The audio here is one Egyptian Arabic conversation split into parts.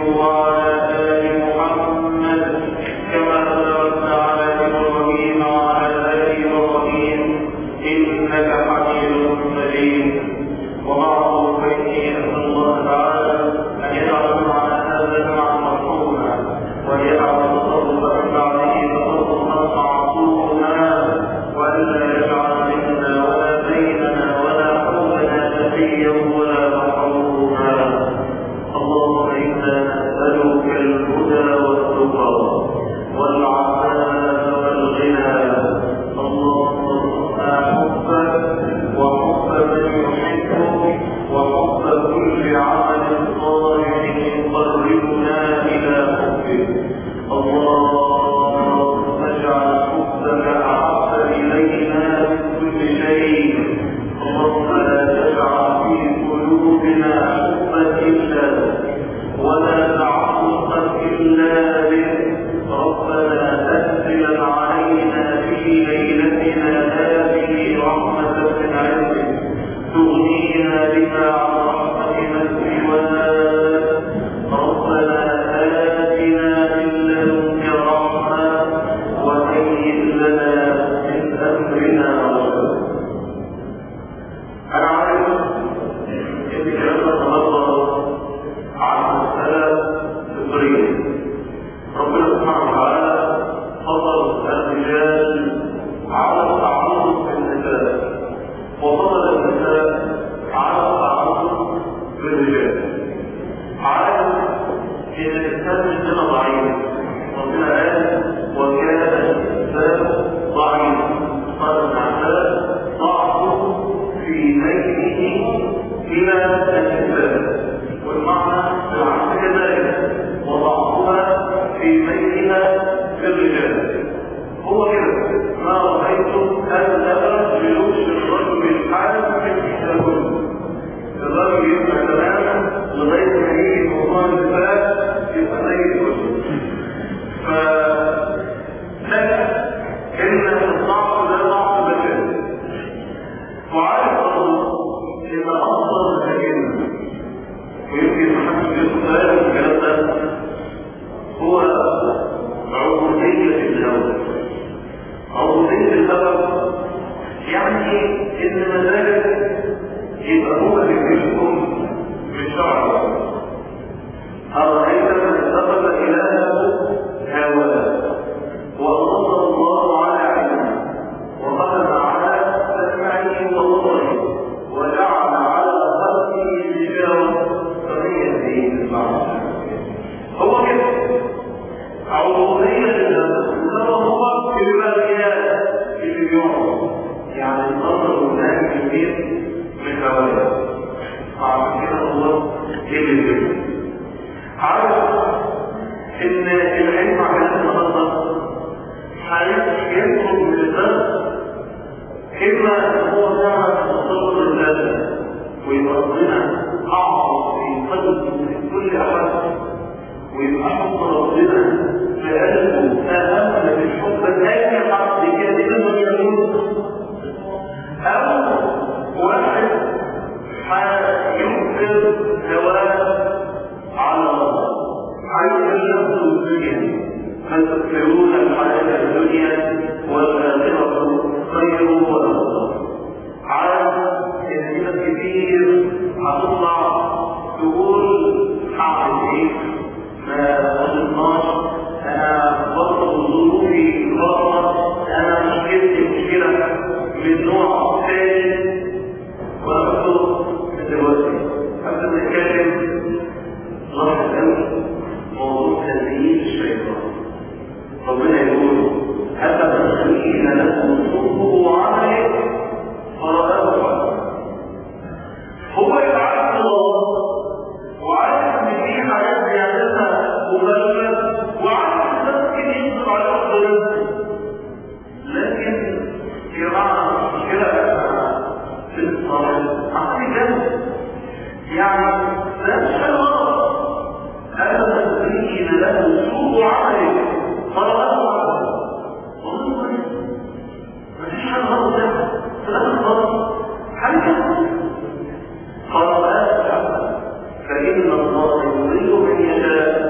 فإن الله يضل من يشاء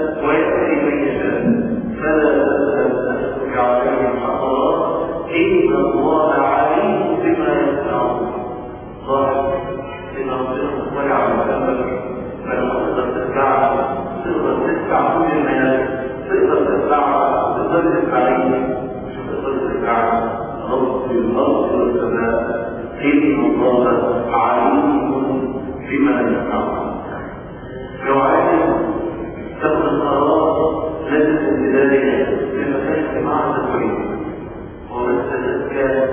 مع كل الناس تقدر تتبعها تقدر تتبعيها مش تقدر تتبعها رب الارض والسماء ان الله عليم بما يصنعون لو عايز تاخد القرار لازم امتدادها لمسافه مع التكوين ومن تزكى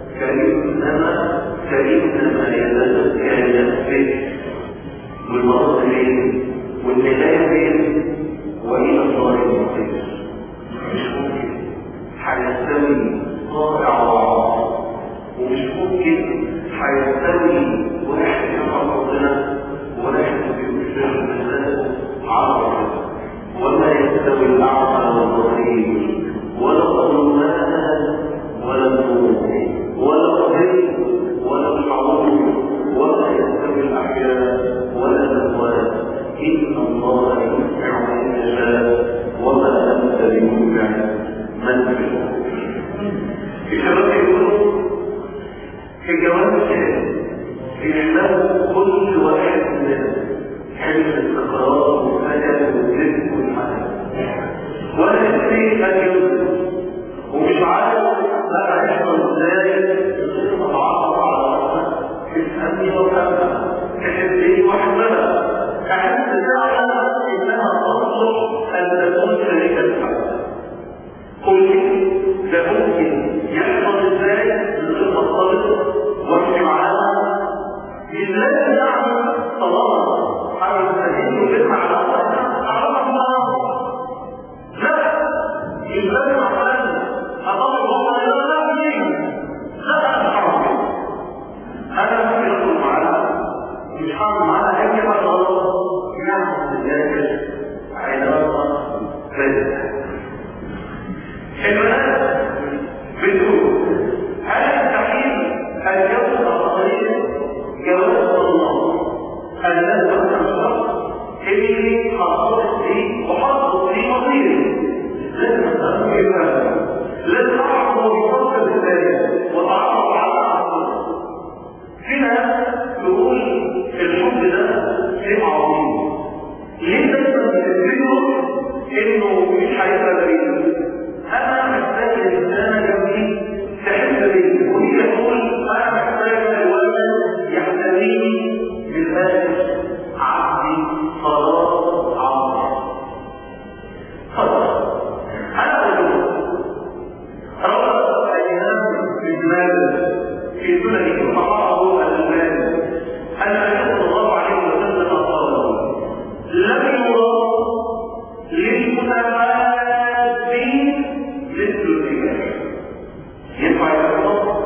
كإنما كإنما يتزكى لنفسه والمرض فين والنهاية فين وإلى الله المصير مش ممكن هيستوي طائع وعاصي ومش ممكن هيستوي واحد يفعل ربنا واحد بيشرك بالله عرض وما يستوي الأعمى والبصير ولا الظلمات ولا النور ولا الظل ولا الشعور ولا يستوي الأحياء ولا الأموات إن الله يسمع من يشاء وما أنت بمسمع من تشاء الشباب يقولوا في الجواب الثاني بيحلو كل واحد مننا حلم الاستقرار والسكن والرزق والحياة ولا يستطيع أن يوزن ومش عارف لا هيحصل ازاي اتعرف على ربنا تفهمني وفهمها تحبني واحبها احس فعلا انها تصلح ان تكون شريكة الحياة قل لي ده ممكن يحصل ازاي من غير ما اختلط وامشي معاها لازم نعمل طالما حاجه تستهين وجدنا على وقتها اعرف معاها لا مش لازم عشان اطلب هم لا لا مين لا انا مش عارف انا ممكن ادخل معاها مش هعمل معاها اي حاجه غلط نعمل ذلك علاقه فاسده البنات بتقول هل يستحيل ان يوصل الطريق جواز الله الذي يوصل الشخص اللي خصصت فيه وحطت فيه مصيري لازم تفهم كيف لازم اعرف هو بيفكر ازاي واتعرف على عقله في ناس تقول الحب ده شيء عظيم ليه دايما بتفتكروا انه مش هيبقى بعيد انا محتاج انسانه جنبي تحب بي وهي تقول انا محتاج الولد يحتويني بالبال عبدي صلاه عظيم خلاص انا اقول روى ايام اجمال في سنن فقره الالباني ان النبي صلى الله عليه وسلم قال لم يرى للمتفادين مثل الرجال ينفع يتفضل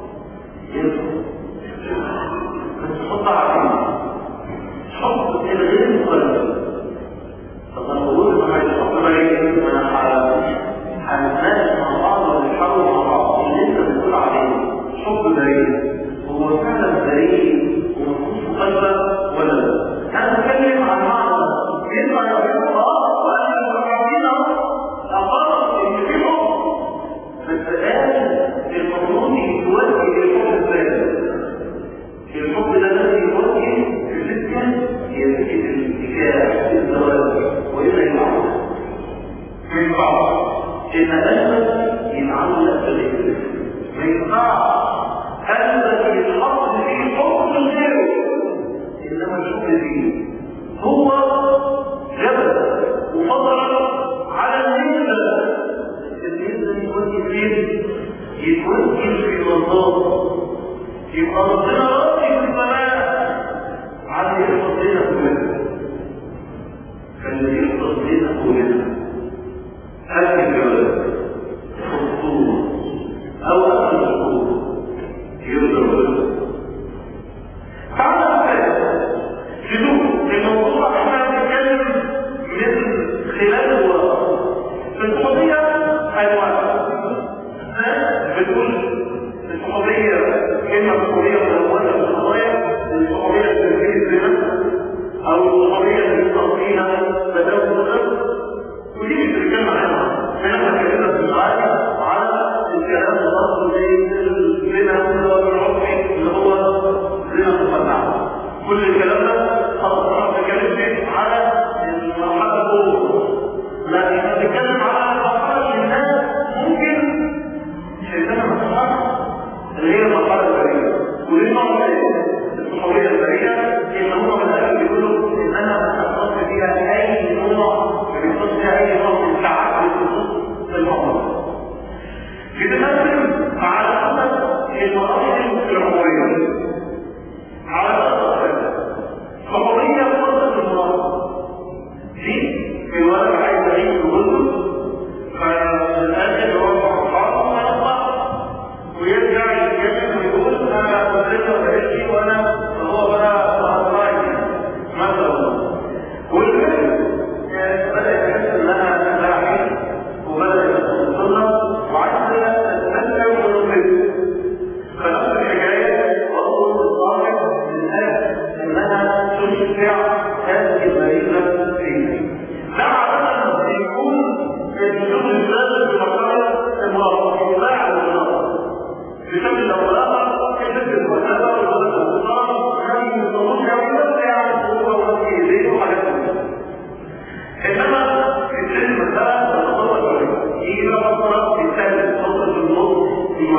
ينفع بس حط عليه حط الغير قلبي طب انا بقول ما هيحط بالي انا هنتناقش مع بعض ونحاول مع بعض اللي انت بتقول عليه حب بريء هو فعلا بريء ومفهوش قلبه ولا لا انا بتكلم عن معنى ينفع يقول اه وانا المتعبين اقرر ان في حب بس قال المفروض يتوجه للحب ازاي الحب ده لازم يوجه في السكه يزيد الاتجاه الزواج والى يعود من بعض ان قلبك يتعلق بالاسم ما ينفعش قلبك يتحط فيه حب من غيره انما الحب فيه هو جبل وفضل على النسبة النسبة يتوجه فين؟ يتوجه في الوسط يبقى ربنا راضي في السماء عن يحفظ لنا كلنا فالذي يحفظ لنا كلنا هل الجواز خطوط او اقل خطوط يرضى ربنا تعالى مثال شوفوا الموضوع احنا بنتكلم من خلال الوقت في الصحوبية انواع بتقول الصحوبية كلمة صحوبية ملونة في القضايا الصحوبية التنفيذ الزنا او الصحوبية اللي بتصفيها بدل الزنا ودي مش بنتكلم عنها احنا اتكلمنا في العادة على الكلام الخاص بالزنا والعرفي اللي هو زنا مصنعة كل الكلام ده خلاص احنا بنتكلم فيه على المرحلة الأولى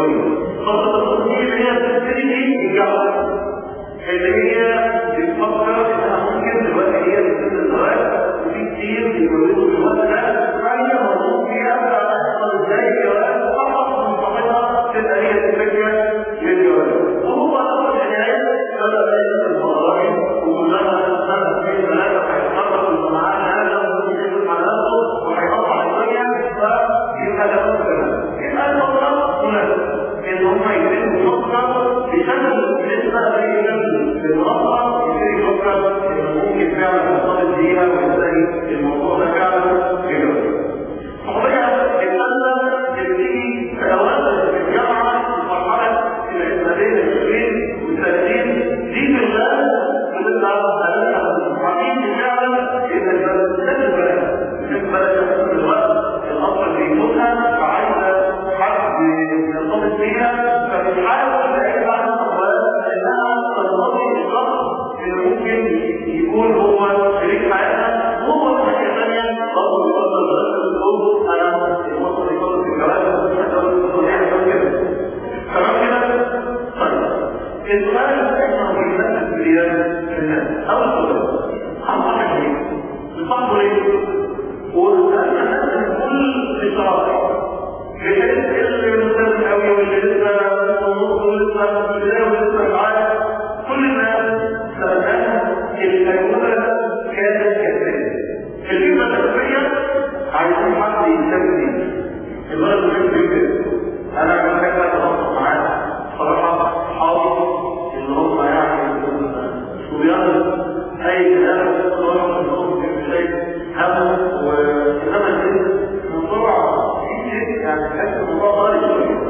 الجواري فترة الخطوبة اللي هي بتبتدي في الجواز اللي هي بتفكر انها ممكن دلوقتي هي بتبتدي الزواج وفي كتير بيتجوزوا في الوقت ده فهي مربوط فيها هتحصل ازاي الجواز فقط من صاحبها تبقى هي الفكرة للجواز وهو اول الحكاية بدأ يجلس المراحل وكلما سنة في ثلاثة هيتحرك المعاه هذا وممكن يجلس على نفسه وهيقطع الدنيا فيبقى له كلام يبقى الموضوع مناسب ان هم يتم فكر بشكل لسه زي المرأة يبتدي يفكر ان ممكن فعلا يرتبط بيها ويلاقي الموضوع ده فعلا جدا. طبيعة الأولى بتيجي في أوائل الجامعة في مرحلة ما بين العشرين والثلاثين دي في الغالب بتبقى عارفين فعلا ان البلد البلد البلد في الوقت الأصل بيموتها وعايزة حد يرتبط بيها فبتحاول تعيش على الأموال انها ترتبط بالشخص اللي ممكن يكون هو شريك حياتها وهو من ناحية ثانية برضه بيفضل بنفس الأسلوب أنا الوصل يفضل في الجواز مش هتقول يعني كده تمام كده؟ طيب السؤال احنا بنتكلم في الرياض في الناس أول سؤال عن صاحب ليه؟ بصاحبه ليه؟ وأنا لازم كل إشارة بحيث اللي مستند قوي واللي لسه نص ولسه في البدايه ولسه مش عارف كل الناس سالناها التجربه كانت كذابه الكلمه الاساسيه عايزين حد يسمي الولد مش بيكذب انا محتاج اتواصل معاه صراحه حاضر ان هم يعني صبيان اي كلام صراحه منهم في شيء هم وانما الجنس من طبعا يعني تحس الموضوع غالي شويه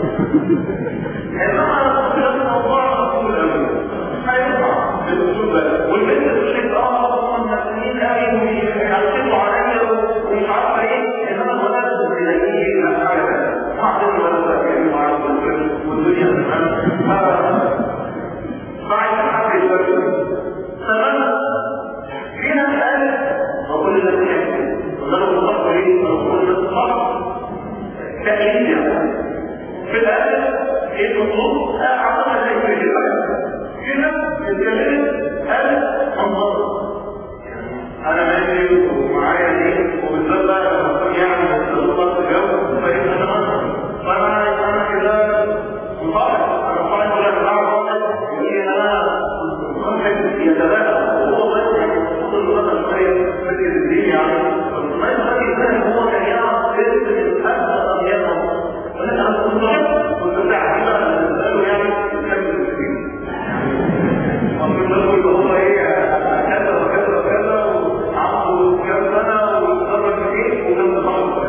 انما في الموضوع مفهوم قوي هينفع بالاسلوب ده والبنت تشوف اه هم ناسيين قوي ويعتمدوا عليا ومش عارفه ايه انما الولد بيلاقيه لا حاجه ثانيه بعدين الولد ده كانه عارف والدنيا تمام فعايزين حد يشوف تمام هنا الان بقول للناس يعني وقالوا بالظبط ايه بقول للناس تأكيد في الآخر ايه المطلوب؟ أعطانا شيء في الحياة هنا اتكلمت قال منظر أنا ماشي ومعايا دي وبالذات بقى لما أكون يعني الضغط الجو فإن أنا منظر فأنا أنا كده مصالح أنا مصالح ولا بتاع واحد يقول لي أنا ممكن يتبادل وهو بس يعني المفروض إنه مثلا شوية فكرة الدين يعني ما يبقى يفهم هو كان يعرف يرسم الأسد أبيض ولكن أنا كنت ضعف كنت ضعف كده بالنسبة يعني يكمل المسلمين ومن ذلك هو إيه كذا وكذا وكذا وعنده كام سنة واتخرج فيه وكان تخرج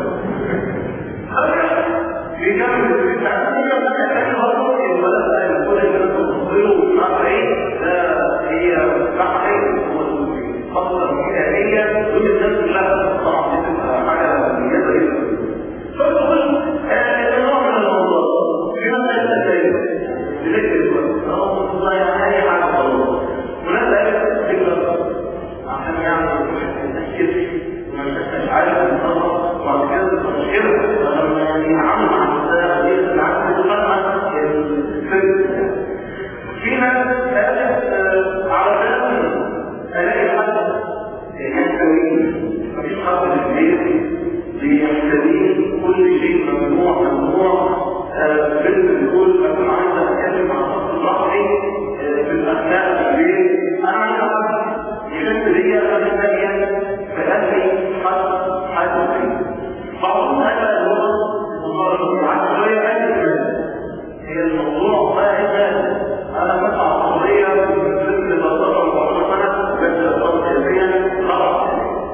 بيكمل المسلمين هي بتحتاج برضه الولد ده يكون الناس تصبره ومش عارفة إيه ده هي صح خاصة بكده هي كل الناس كلها طبعا بتبقى حاجة مميزة جدا. فالمهم النوع من الموضوع في مسألة التسليم لذكر الوقت أو الله أي حاجة خلاص. وناس قالت فكرة عشان يعني نأكد ما مش عارف نتصرف وبعد كده تبقى مشكلة فلما يعني نتعامل مع النساء دي بالعكس بتفهم الفكرة. في ناس قالت علشان الاقي حد يحتوي مفيش حد في البيت بيحتوي كل شيء ممنوع ممنوع بنت بتقول اكون عايزه اتكلم مع الشخص الرحمي في الاخلاق في البيت انا عايزه حد يحس بيا انا ثانيا فقال حد حد فيه بعضهم هذا اللغه مجرد معاك شويه هي الموضوع ما هي انا بسعى قضيه مثل البطاقه والبطاقه بس البطاقه السياسيه خلاص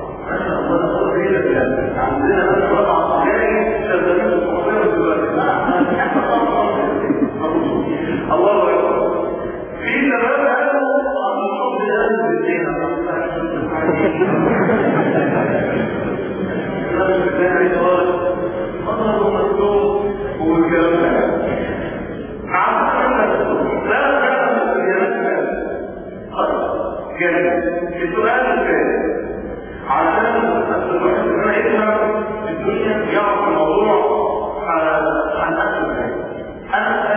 عندنا بس ربع جاي شغالين في الصحفيه دلوقتي الله اكبر في شباب قالوا عن الحب ده بالدين والكلام ده السؤال الثاني عشان الواحد مننا يفهم الدنيا يعرف الموضوع عن نفسه انا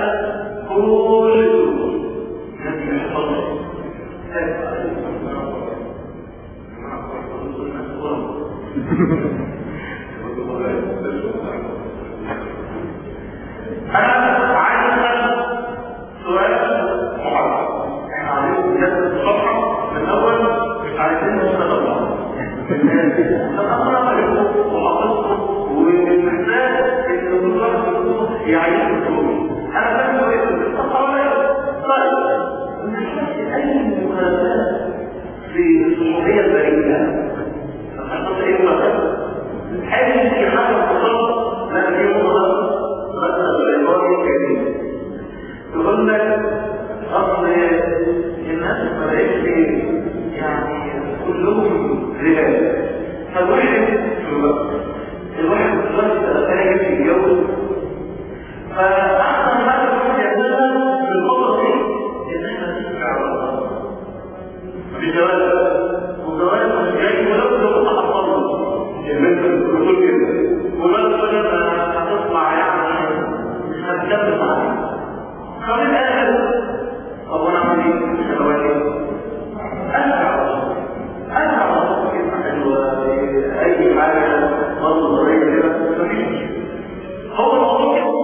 انا عايز اسال سؤال محرم احنا عايزين نجدد الصفحه من اول مش عايزين نوصل لبعض فانا قريبكم وحافظكم ومحتاج ان كل واحد منكم يعيش الدور انا فاهم كويس الصفحه ولا طيب مش بس اي مخالفات في الصحوبيه البريئه فحصلت ايه مثلا هذه في حاجه تصل لا في نقطه مثلا العباره الكريمه تقول لك اصل الناس ما بقتش يعني كلهم رجال فالواحد في الوقت الواحد دلوقتي بقى تاجر في الجو فاحسن حاجه الواحد يعملها في الفتره دي ان احنا نسمع على الله بجواز وجواز مش جاي ولو لو تحصل ان انت بتقول كده ولو كده هتطلع يعني مش هتكمل معاك فمن الاخر طب انا اعمل ايه؟ مش هبقى ارجع ارجع كلمه حلوه اي حاجه برضه طريقه كده مفيش مشكله هو الموضوع كده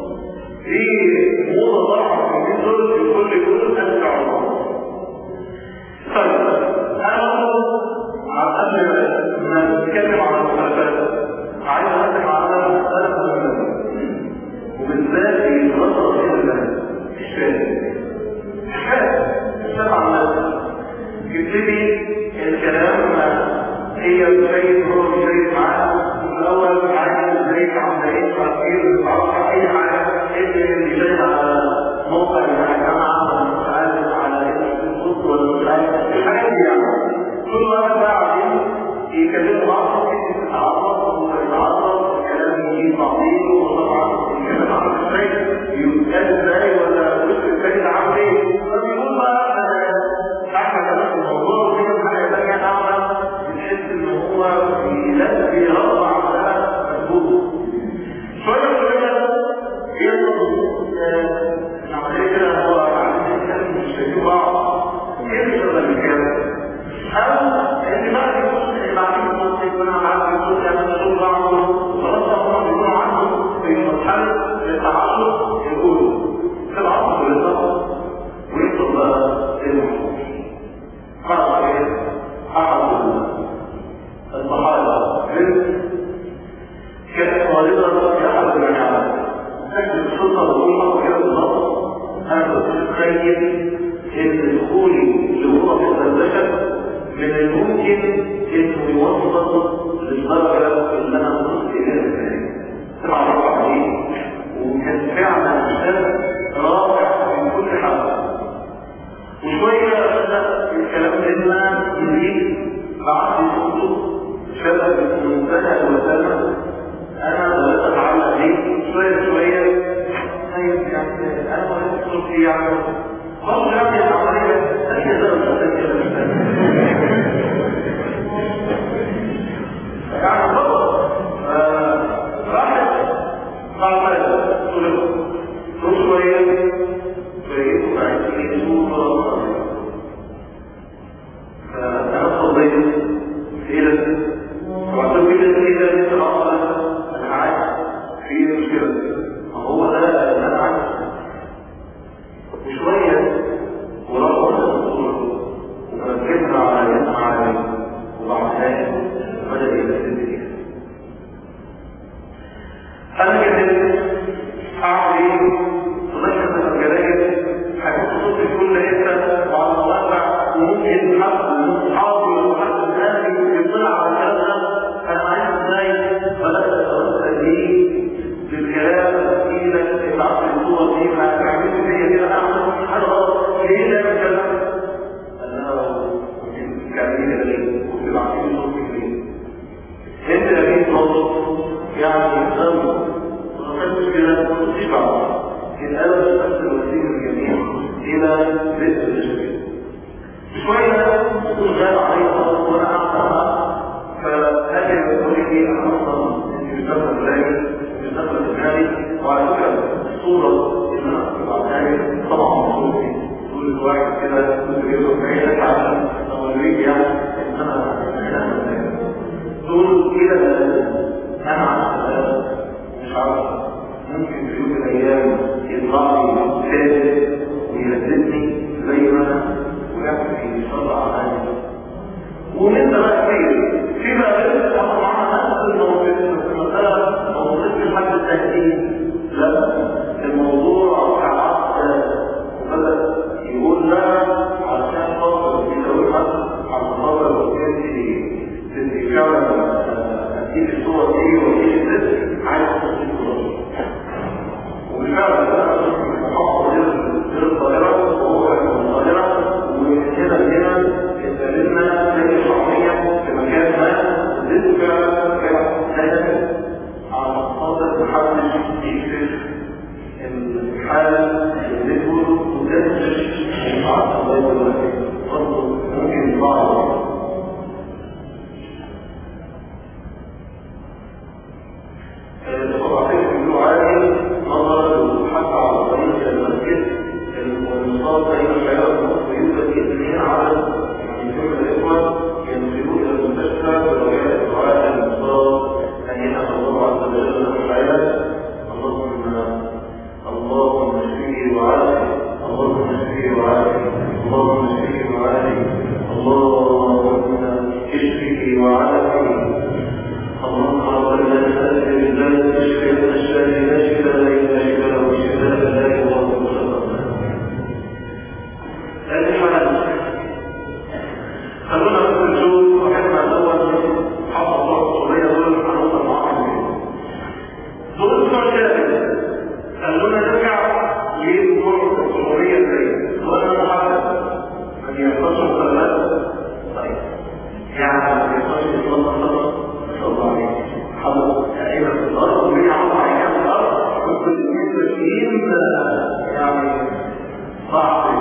في موضه طالعه في اليومين دول الكل يقول ارجع الله طيب انا قبل ما نتكلم عن المخالفات عايز اتكلم على مساله مهمه وبالذات في الفتره دي مش فاهم مش فاهم مش فاهم عن نفسي يبتدي الكلام هي شيء هو شيء معاه الاول عايز ازاي عم ايه تفكير تعرف اي حاجه اللي جاي على موقع الجامعه مش عارف على الصوت ولا مش عارف الحاجات دي يعني كل واحد بقى عايزين يكلموا بعض في التعرف ويتعرف الكلام يجي بعضين وطبعا الكلام عن ازاي يتقال ازاي ولا وش الثاني ده عامل ايه فبيقول بقى احنا كمان في الموضوع وفي حاجه ثانيه نعمل بنحس ان هو بيلبي رغبه عملها مجهود شويه شويه بيطلب العمليه كده هو عايز مش شايفين بعض كيف يشتغل بالكلام او ان بعد يكون اللي بعدين ممكن يكون عارف يقول انا بشوف بعض وخلاص هم بيكونوا عنده في مرحله التعرف يقولوا في العصر والنظام ويطلب بقى المحفوظ قرأ ايه؟ أحد الصحابة كانت والدة في أحد المجالات تجد السلطة الأولى وكده بالضبط أنا كنت متخيل إن دخولي لغرفة البشر من الممكن إنه يوصل للدرجة اللي أنا وصلت إليها الآن سبعة ربع عليه وكان فعلا مثال رائع من كل حاجة وشوية بدأ الكلام لنا جديد بعد صوته شبه منتهى الوسامة أنا بدأت أتعلق عليه شوية شوية طيب يعني أنا بدأت صوتي يعني برضه يعني العملية هي درجة كده مش يعني برضه راحت بعد ما صوت شوية فلقيته بعد صورة فأنا صليت سئلة وعشان كده كده انت اصلا انا عايز في مشكلة هو ده اللي انا عايز وشوية ورغم الصورة وركزنا على يسمع عليه وبعد ذلك بدأ يبتدي كده انا كده اعمل ايه ونشهد الجرايد هيكون صوتي في كل حته وعلى مواقع وممكن حد من اصحابي او حد ثاني يطلع على الكلام ده انا عايز ازاي بدات اتوسل ليه بالكلام الثقيله ابعت لي الصور دي ما تعملش فيا كده اعمل حاجه غلط ليه ده كده؟ قال لها بتعملي كده ليه؟ وبتبعتي لي صوتك ليه؟ انت لقيت صوت يعني ذنب ما كانش كده ما كنتش بعرف الآن تؤثر وسيلة الجميع إلى بيت الجميع شوية يكون غاب عليه خالص وأنا أعطاها فهذه يقول لي أنا أصلا إني مستقبل الله مستقبل الثاني وعلى فكرة الصورة اللي أنا أكتب على طبعا مصروفي طول الواحد كده كنت بيقول بعيدك عشان لو يريد يعني إن أنا دول كده أنا عشان فيه وفيه الناس عايز تصديق وبالفعل ده محافظ غير القاهرة وهو من القاهرة وهنا هنا اتقابلنا زي شعبية في مكان ما زدت فعلا فعلا على خاطر محدش يكتب الحالة اللي تقول وتدرس ومعرفة الله يقول برضه ممكن بعض طبعا في عالي نظر حتى على طريق المسجد والمصاب بين الحياة ويوجد اثنين عدد من جمع الإخوة ينزلون إلى المستشفى برجاء الدعاء المصاب أن ينهى الله عز وجل له الحياة اللهم اللهم اشفيه وعافيه اللهم اشفيه وعافيه اللهم اشفيه وعافيه اللهم اشفيه وعافيه اللهم رب الناس بالله تشفي الاشياء لا شفاء الا شفاء وشفاء لا يغادر سقما هذه حالة خلونا نقول نشوف وحنا الاول حفظ الله الصوريه دول هنوصل معاهم دول الصور كده خلونا نرجع لموضوع الصوريه ازاي وانا محدد ما بيحصلش مخالفات طيب يعني ما بيحصلش اطلاق خطا الله عليك حضر تقريبا في الارض وهي عمر عليها في الارض وكل الاثنين ماشيين يعني صعب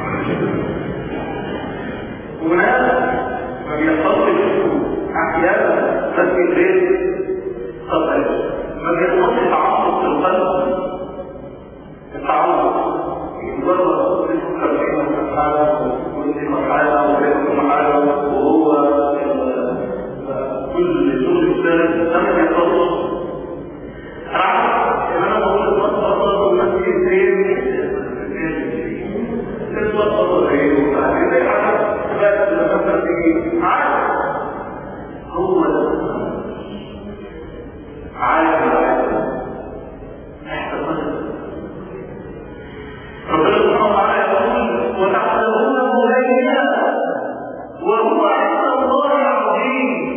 وناس ما بيحصلش احيانا بس غير طبعا ما بيحصلش تعصب في القلب التعصب مجرد تفكر في مرحله وانت مرحله وغير مرحله وهو كل دور الثالث انا بيحصلش عارف ان انا بقول لك بطل ومسكين فين البطل ايه وبعدين زي حاجه بس لما تيجي عارف هو ده عارف ربنا سبحانه وتعالى يقول وتحسبونه هينا وهو عند الله عظيم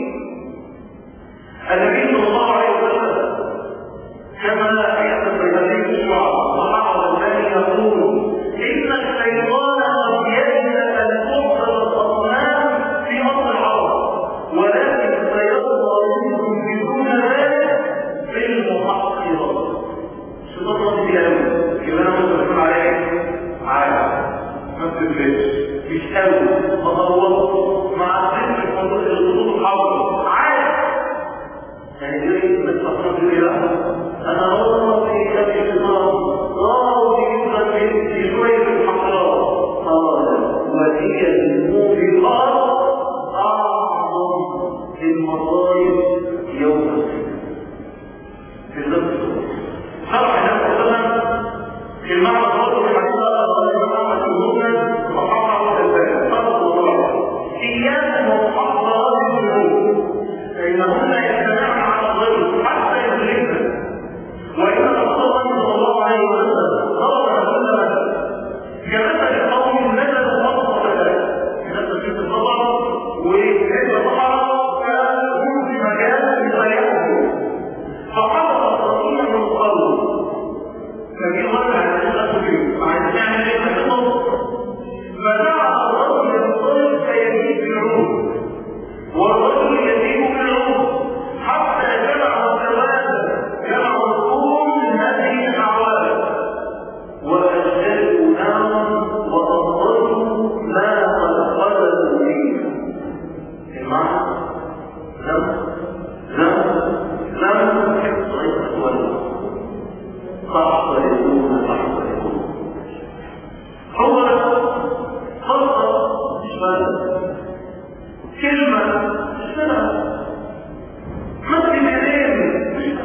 النبي صلى الله عليه وسلم كما يحدث بهذه الشعر وحفظ الذي يقول ان الشيطان قد يجد ان تحصل الاصنام في اصل الحرم ولكن سيظهر منكم بدون ذلك في المحصرات الشيطان رضي الله يبقى انا متفق عليه عادي ما بتفرقش مش قوي ما ضوضت مع الذكر في موضوع الخطوط الحرم عادي يعني ليه بتفكر في لا انا والله في كتاب النظام اه في في شويه المحاضرات قال وهي الموبقات اعظم المصائب يوم في الزمن شرح نفسه مثلا المعنى الخاطئ في حديث الله المؤمن وحفظه الباب فرض الله اياكم ومحافظات الذنوب فانهن يجتمعن على الظل حتى يدركنا وان رسول صلى الله عليه وسلم ضرب مثلا كمثل قوم نزلوا وسط ثلاثه نزل في الصبر وعند الصحراء كانوا في مكان يضيعهم فحفظ الرسول من القول فجي وقع على الاسد عايز يعمل ايه فتصل فدعا الرجل الطيب فيجيب العود والرجل يجيب في العود حتى جمع وتوازن جمع كل هذه الاعوام واشجروا نارا واضروا ما قد خلدوا فيها المعنى لم لم لم يحصل ولا تحصلون تحصلون هو خلطة شمال كلمة سنة مسك اليدين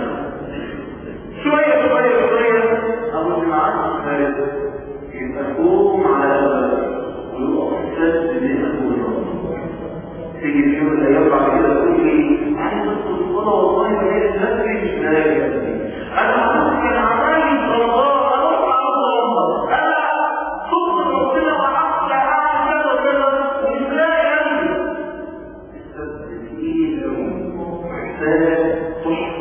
شوية شوية شوية أبو جماعات الثالث يبقى قوم على البلد ويقف إحساس بأنه تيجي في يوم من الأيام بعد كده تقول لي عايز أدخل الصلاة والله ما هي نفسي مش لاقي أنا عملت كان عمالي صلاة أروح على الله أنا صدق ربنا وحتى أعمل كذا وكذا ومش لاقي قلبي إحساس تقيل إحساس تحفة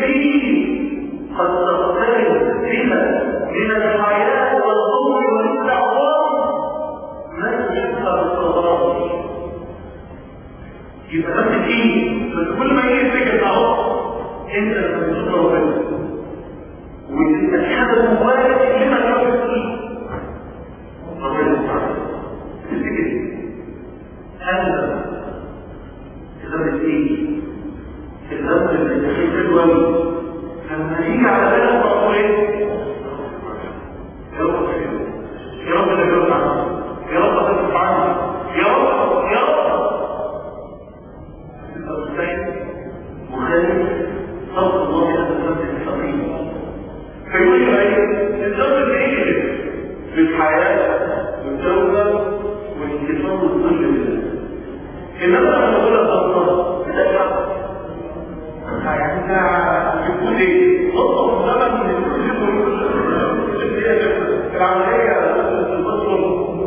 فيه قد تقترب بها من الحياة والظلم والاستعراض ما يشبه بالصدارة يبقى نفس فيه بس كل ما يجي الفكر اهو انت اللي بتضرب وانت الحدث مبارك لما يحدث فيه ربنا تعالى تفتكر هذا الذنب ايه الذنب اللي تخيل الوالد لما يجي على بالك تقول ايه يا رب يا رب اللي بيرد عنه يا رب تصرف عنه يا رب يا رب مخالف صوت الله هذا الذنب الثقيل فيقول لي ايه الذنب اللي يجري للحياه والتوبه والانتصار والذل بالله انما لما تقول الله لا يعني انت بتقول ايه نقطه زمن العمليه البطل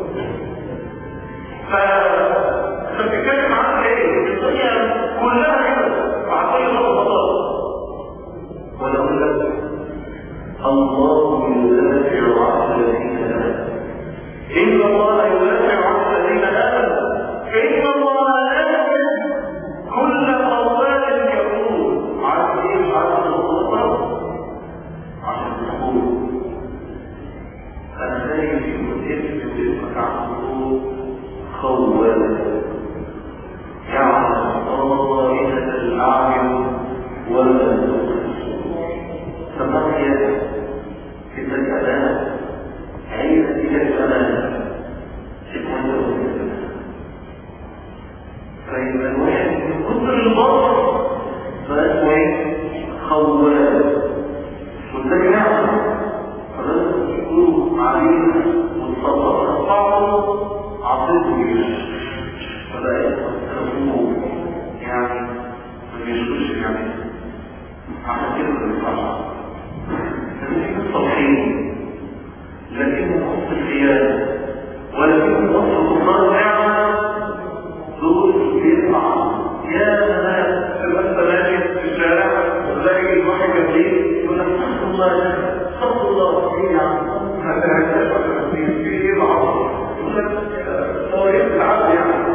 فبتتكلم عن ايه الدنيا كلها كده وعطيه البطل ولا اقول لك الله يدافع عن الذين امنوا ان الله يدافع عن الذين امنوا ان الله لا كل قوال يقول عن ايه عن الخطر عن الحقوق انا لا يمكن الاثم بالقطع الحقوق خوال يعلم طائفة الاعين ولا تبصر فبقي في الأمان عين إلى الأمان سبحانه فإن الواحد من كثر البصر فأسوى إيه؟ خوال والتاني نعم فلازم تكون علينا والصبر الصعب عصيته بيه فبقى يتخفوه يعني ما بيشكرش يعني عشان كده ما ينفعش فمش الصالحين لكن نقص الخيانة ولكن نقص الكفار نعمة دول بيطلع يا ناس تبقى ماشي في الشارع وتلاقي واحد جنبيه يقول لك استغفر الله استغفر الله ايه يا عم هذا هذا في ايه العصر يقول لك صواريخ العبد يعني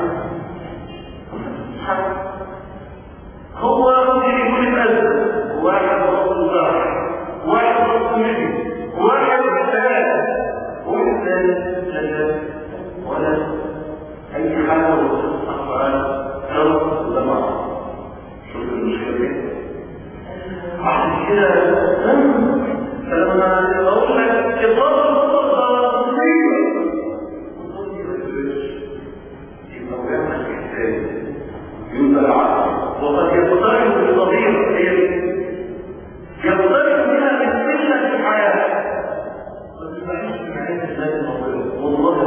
هو ممكن يكون الأزل واحد رب الزرع واحد رب المدي واحد بالثلاثة والثالث ثلاثة ولا أي حاجة أفعال أو زمع شوف المشكلة دي عشان كده فلما أقول لك إضافة الصدقة مصيبة يبقى ويعمل إحسان يبقى العقل وقد يقترب بالضمير هي يقترب بها من سنة الحياة والله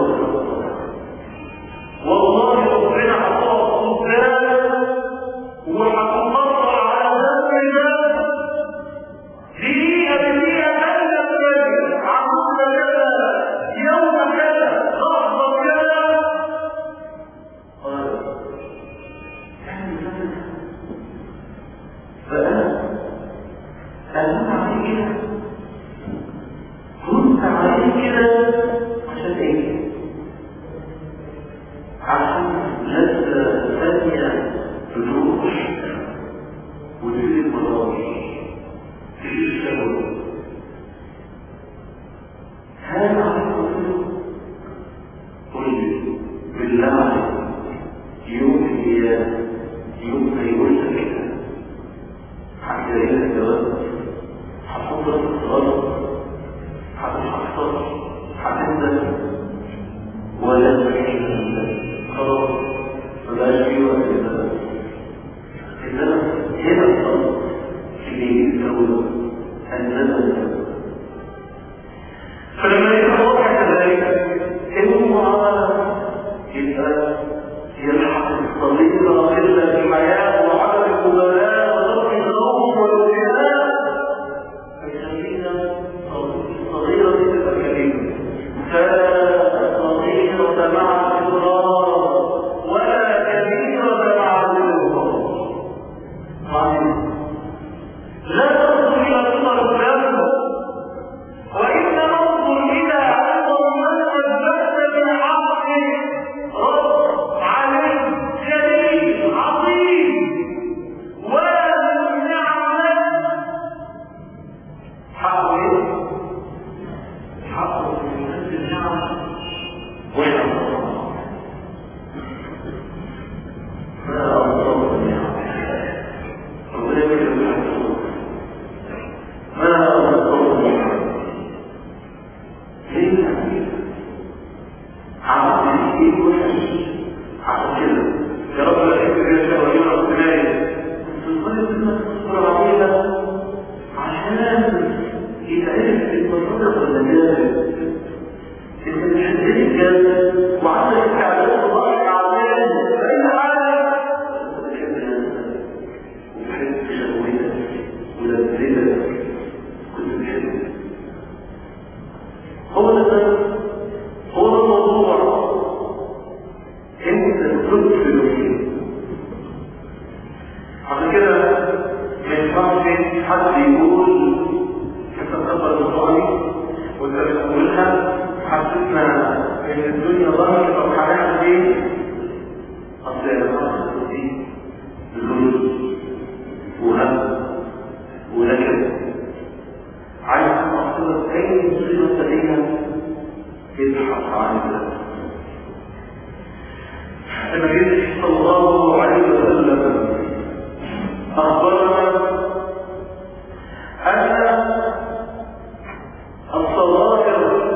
والله ربنا عطاء سلطان وهتنصر على ذنب الله دقيقة بدقيقة ألف كلمة عمود كذا يوم كذا لحظة كذا فأنا أنا عليك كده كنت عليك كده عشان ايه؟ عشان لذة ثانية تدوش وتفيد المرار تفيد الشهوة هذا عليك قل لي بالله عليك يوم القيامة يوم ما يقول لك كده هتلاقي لك جواب هتحضر غلط هتتحصر هتندم ولا تحين خلاص مبقاش فيه وقت للندم الندم هنا الصبر اللي يتزوج الندم فلما يبقى واضح كذلك المعاملة يبقى يلحق الصغيرة إلا بالحياة وعدم القبلاء وترك الخوف والوجهاء فيخلينا الصغيرة تبقى كريمة فالصغيرة مع الحدود ما أردت ليه عملت ايه وحش عشان كده يا رب لا تكتب يا شباب ولا رب تلاقي عشان يتعرف المنطقة ولا جاهز انت مش هتلاقي جاهز وعندك استعداد الله عشان اي حاجة وتحب شهوتك ولذتك كنت بتحبه هو ده هو ده الموضوع انت تدخل فيه عشان كده ما ينفعش حد يقول تتكبر بصواني وتقولها حسيتنا ان الدنيا ظهرت او حالها دي اصل الرأس دي ذل وهم ونكد عايز تحصل اي مصيبه سريعه يبحث عن ذلك النبي صلى الله عليه وسلم أخبرنا أن الصغائر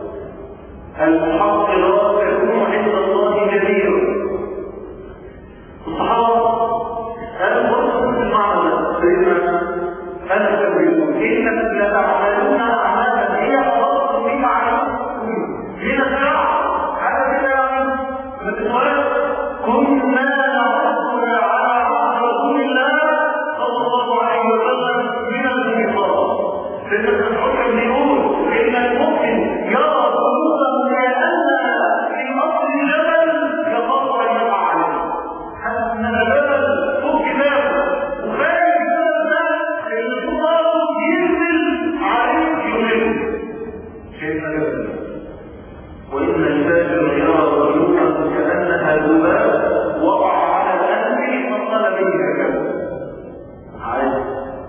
المحقرات تكون عند الله كبيرا الصحابة قالوا برضه في المعنى سيدنا أنا يقول إنك لتعملون أعمالا هي أفضل من عليكم من الساعة هذا كده من كنا نعرضنا على عهد رسول الله صلى الله عليه وسلم من الانتصار لأن الحكم بيقول إن المؤمن يرى ذنوبه كأنها في أصل الجبل يخاف أن يقع عليه حتى أن الجبل فوق كتابه وخارج الجبل ده اللي صوته ينزل عليه يومين شايف الجبل وإن الفاجر يرى ذنوبه كأنها ذباب وقع على الأنف فقال به هكذا عادي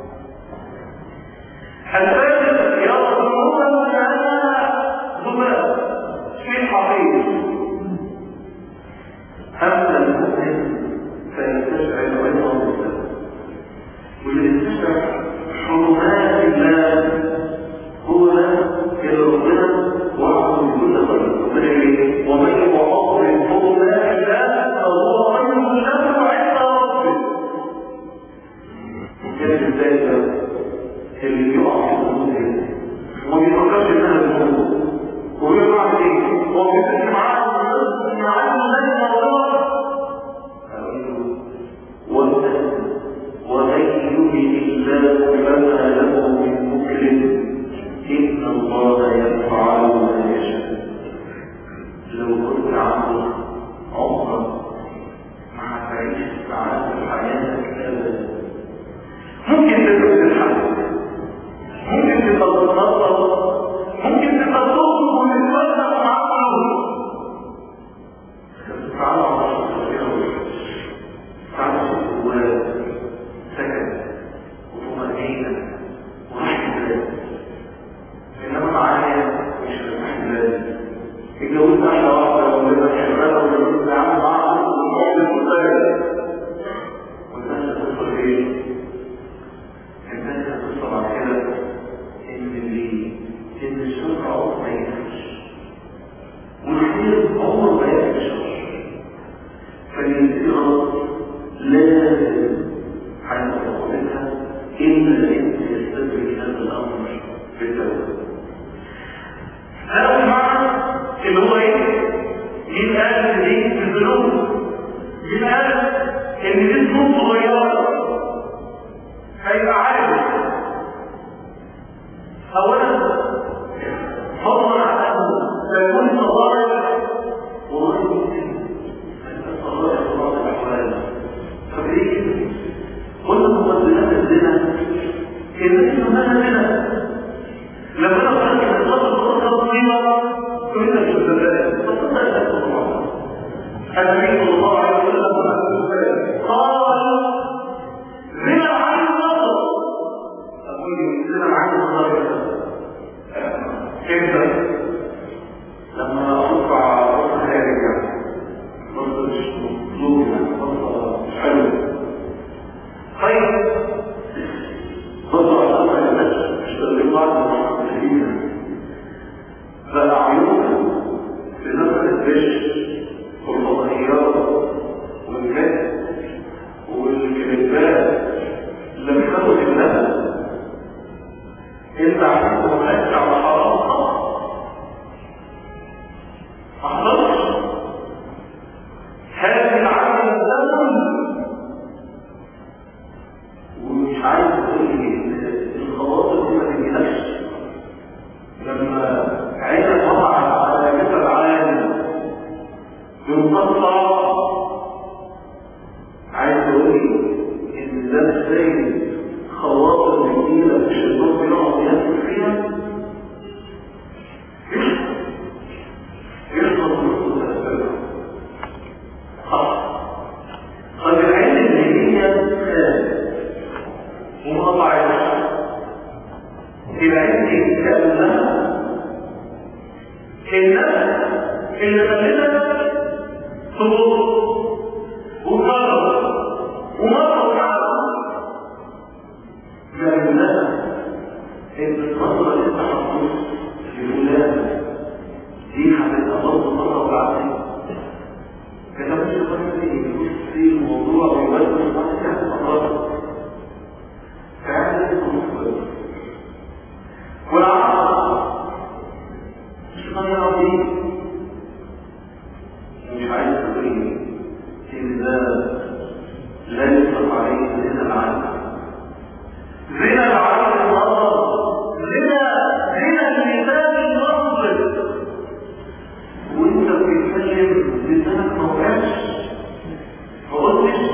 الفاجر يرى ذنوبه كأنها ذباب شيء حقيقي أما المؤمن فيستشعر رضا الله واللي يستشعر حرمات الله هو إلى ربنا وعظم كل خير ربنا يقول ومن يعظم حرمات الله فهو خير له عند ربه كانت ازاي اللي يقع في الذنوب وما بيفكرش انها ذنوب ويقع ايه هو بيفكر معاه معاه زي موضوع ومن ومن يهن الله فما له من مكرم إن الله يفعل ما يشاء لو كنت عبد عمرك ما هتعيش سعادة حياتك أبدا ممكن تدرس الحمد ممكن تتنظر ممكن تتنظر وتتوزع مع الأمر تعالى على تعالى وسكن وطمأنينة ورحمة الله انما معايا مش مرتاح بلادي اتجوزت واحده واحده وولدت شغاله وجوزت عامل معاها ومعجب مختلف والناس هتوصل ايه؟ الناس هتوصل على كده ان اللي ان الشر عمره ما ينفش والخير عمره ما ينفش فاللي غلط لازم هيتوقع منها الا انت يستدرك هذا الامر بالتوبه هذا المعنى اللي هو ايه؟ مين قال ان دي في الذنوب؟ مين قال ان دي ذنوب صغيره؟ هيبقى عارف اولا فضلا عن انه يكون صغائر والله ممكن صغائر في بعض الاحوال طب ليه كده؟ قلنا مقدمات الزنا الناس انها زنا لما انا قلت ان الصلاه الصلاه قيمه كلنا في الزمان فصلنا الى الله النبي صلى الله عليه وسلم قال زنا عن النظر اقول زنا عن النظر كيف لما ارفع راس خارج نظر مش مطلوب يعني نظر حلو طيب انت عارف هو ماشي على حرام ما حصلش هذه العالم الدم ومش عايز تقول لي الخواطر دي ما تجيلكش لما عينك وقعت على جسد عالم ينقطع عايز تقول لي ان ده ازاي خواطر جديده في الشيطان بيقعد ياكل فيها يحصل نص الاسباب طيب العين اللي هي ومقطعتها العين دي كأنها النفس اللي خلتها تبص وتقرب ومرة وتعرف لأنها إن النظرة اللي انت حطوه لفلان دي هتبقى برضه مرة وتعرف كتبت القصة دي يبص في الموضوع ويوزن القصة أمراض فعلا يكون والعقل مش غير عظيم مش عايز تقول ان ده لا يطلق عليه زنا العقل زنا العقل المرض زنا زنا اللسان المنطق وانت بتتكلم لسانك ما وقعش ما قلتش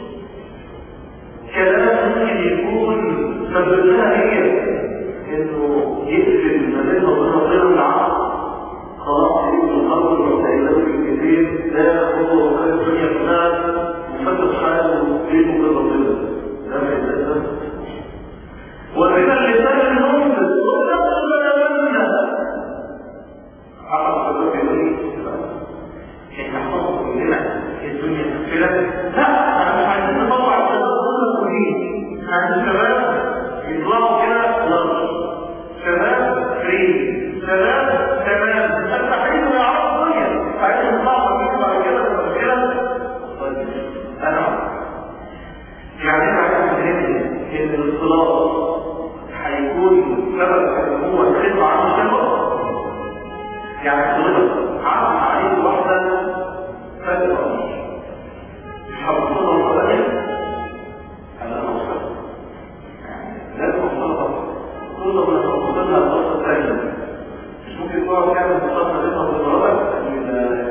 كلام ممكن يكون سببها هي انه يقفل ما بينها وبين ربنا العقل خلاص يبقى الخبر والسائلات الكثير لا هو وكان الدنيا كلها وفتح حاله بينه وبين ربنا ده ما يتأثر وإذا اللسان المنفذ ونفس ما يمنى عقل سبب يقول احنا خلاص كلنا الدنيا مقفلة لا انا مش عايزين نطلع الشباب كلهم عايز الشباب يطلعوا كده لارج شباب فري شباب تمام مفتحين ويعرفوا الدنيا عايزين نطلعوا كده بعد كده بعد كده طيب انا يعني انا عايز افهم ان الاختلاط هيكون سبب ان هو يخف عن الشباب يعني حضرتك عرض عليك واحدة فترة مش هبطلها ولا أنا أوصل لازم أوصلها كل ما أوصلها الوسط دايما مش ممكن تقعد تعمل مصطفى لنا وتضربك من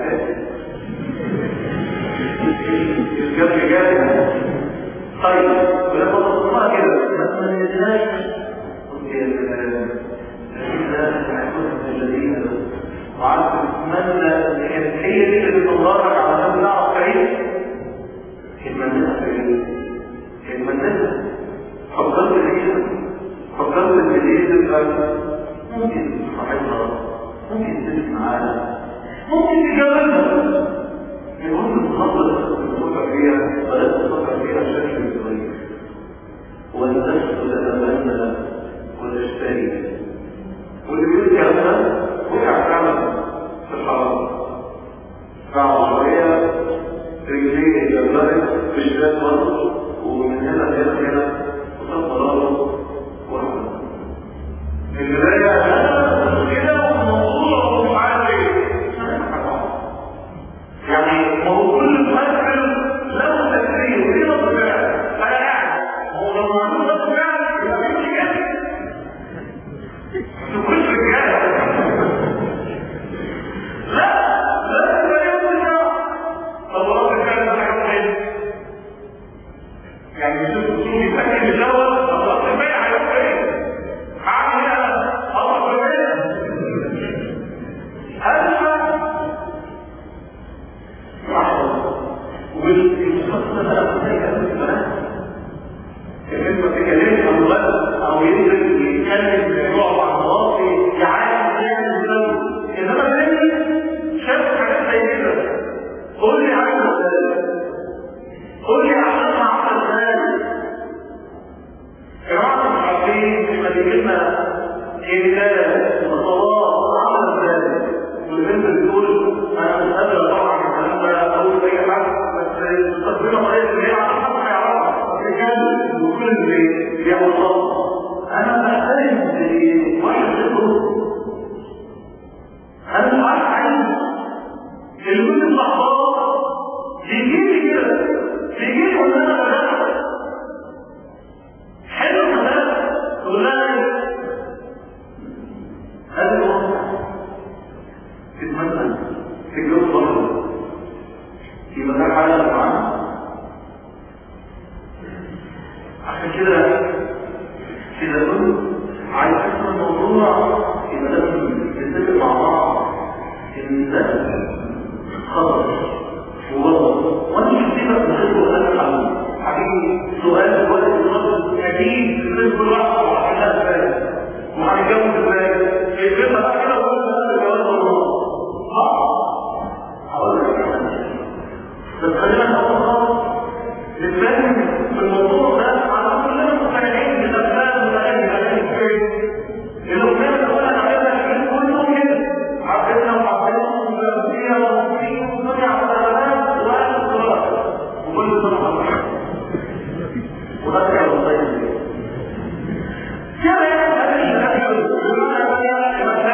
الجد جاي طيب ولما تصلها كده ما نجدهاش قلت يا سلام الذين وعارف اتمنى ان كانت هي دي اللي بتدرج على نفس نعرف كريم اتمناها كريم اتمناها فكرت فيها فكرت ان دي تبقى ممكن صاحبها ممكن تمشي معانا ممكن تجاوبها المهم تخلص تفكر فيها ولا تفكر فيها بشكل صغير والنفس تتمنى وتشتري واللي بيقول الكلام ده وقع فعلا في الحرام بعد شوية رجليه اتجمدت في الشباب برضه ومن هنا لهنا هنا وصل ضرره ورحمة البداية أنا كده موضوع ومش عارف ايه يعني ما هو كل مؤثر له تأثير وليه رد فعل أنا قاعد هو لو ما عندوش رد فعل يبقى مش كده تكونش رجاله لا لا لا يكون طب رب الكلام ده حاجه مهمه يعني شوف شوف يفكر الاول طب رب البيع هيقول ايه هعمل ايه انا اضرب البيع هدفع والمخصص ده بقى زي كده البنات كلمة تكلمش عن الولد او ينزل يتكلم يقع مع مواطي يعاني يعمل ذنب انما الثاني شاف حاجات زي كده قول لي عمل ازاي قول لي عملها عمل ازاي جماعة مش عارفين احنا بيجيلنا إنسان وصلاة عمل ازاي والبنت بتقول انا مش قادر طبعا الكلام ده اقول اي حد بس مستقبلها طريقة ان هي على حد هيعرفها رجال وكل اللي بيعمل صلاة انا بحترم كده عايز اسم الموضوع يبقى لازم نتفق مع بعض ان ده خطر وغلط وانا مش كده بخير ولا حل حبيبي سؤال ولا الرد اكيد الناس كل واحد وحلها ازاي وهنتجوز ازاي الفكره بقى كده وقلت هذا الجواز والله هقول لك بس خلينا نقول خالص نتفاهم في الموضوع ده على كلنا مقتنعين بالافلام والاغاني الاغاني الكويس الاغنيه اللي قلنا نعملها في كله كده عبدنا وعبدنا ومسيا ومسيا ومسيا على السلامات وقال الصلاه وكل سنه وانتم وذكر الله كما يعني هذه الأشياء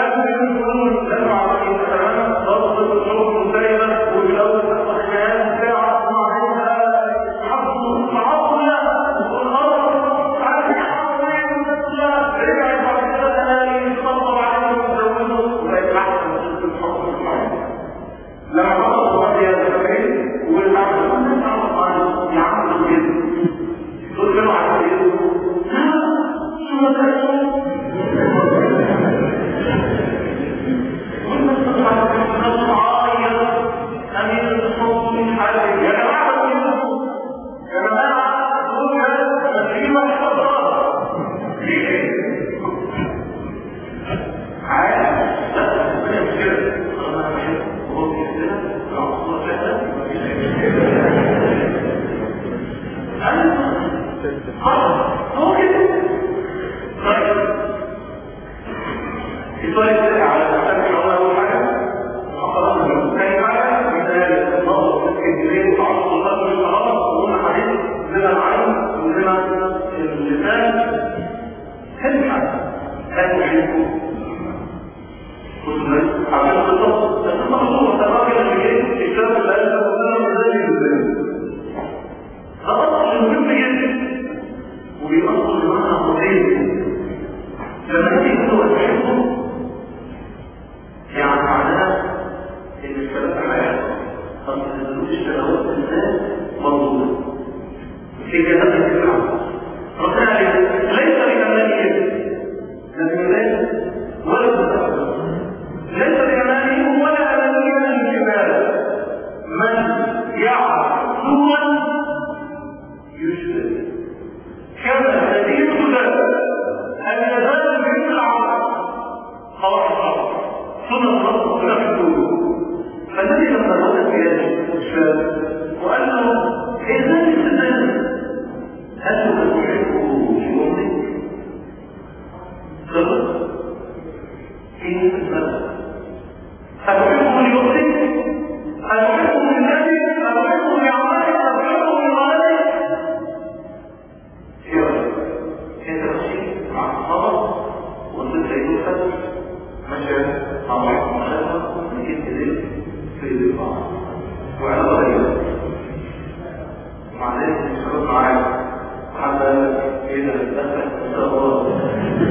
لما بطل الله يا زكريا والعبد كل تعرف عنه يعمل كده دول كانوا عارفين شو ما هو كده طيب السؤال الثاني على الأساس الأول أول حاجة خلاص ثاني حاجة مثال النظر في الاسكندرية وتعرض الخط من النهار وقلنا حديث لنا العين ولنا اللسان ثاني حاجة لا تحبوا عشان الخطة الخطة مشهورة الراجل اللي جاي الكتاب اللي قال لك وكلام ازاي ازاي خلاص المهم جدا وبيأصل بمعنى قضية لما تيجي تقول تحبه يعني معناه ان الثلاثة حياة طب ما تنزلوش شهوات الناس مضبوطة في كلام الفكرة ربنا عليه ليس بكماله لكن ليس ولا بكماله ليس بكماله ولا أمانية من الكمال من يعرف سوى يشبه كما تدين ذلك أن يزال بمثل العمل خلاص خلاص ثم الرب لا تقول فالذي لما رد في الشاب وقال له إذا الإنسان هل تحبه ليومك؟ خلاص إيه الإنسان أتحبه ليومك؟ أتحبه لنفسك؟ أتحبه لعملك؟ أتحبه لغلبك؟ ايه رأيك؟ انت ماشي مع الصبر وانت يوسف ماشي مع بعض مخالفة نجيب ايديك في ايديك بعض وعلاقة ايه؟ مع ذلك مش هرد معاك حتى ايه ده دخل ان شاء الله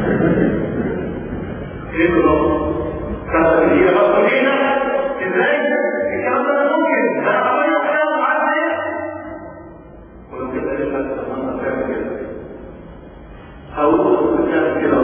ايه بالظبط؟ كانت هي بقى هنا ازاي؟ الكلام ده ممكن انا عمال احاول عارف ايه؟ ولو كده ايه بس لما تعمل كده هقول بتعمل كده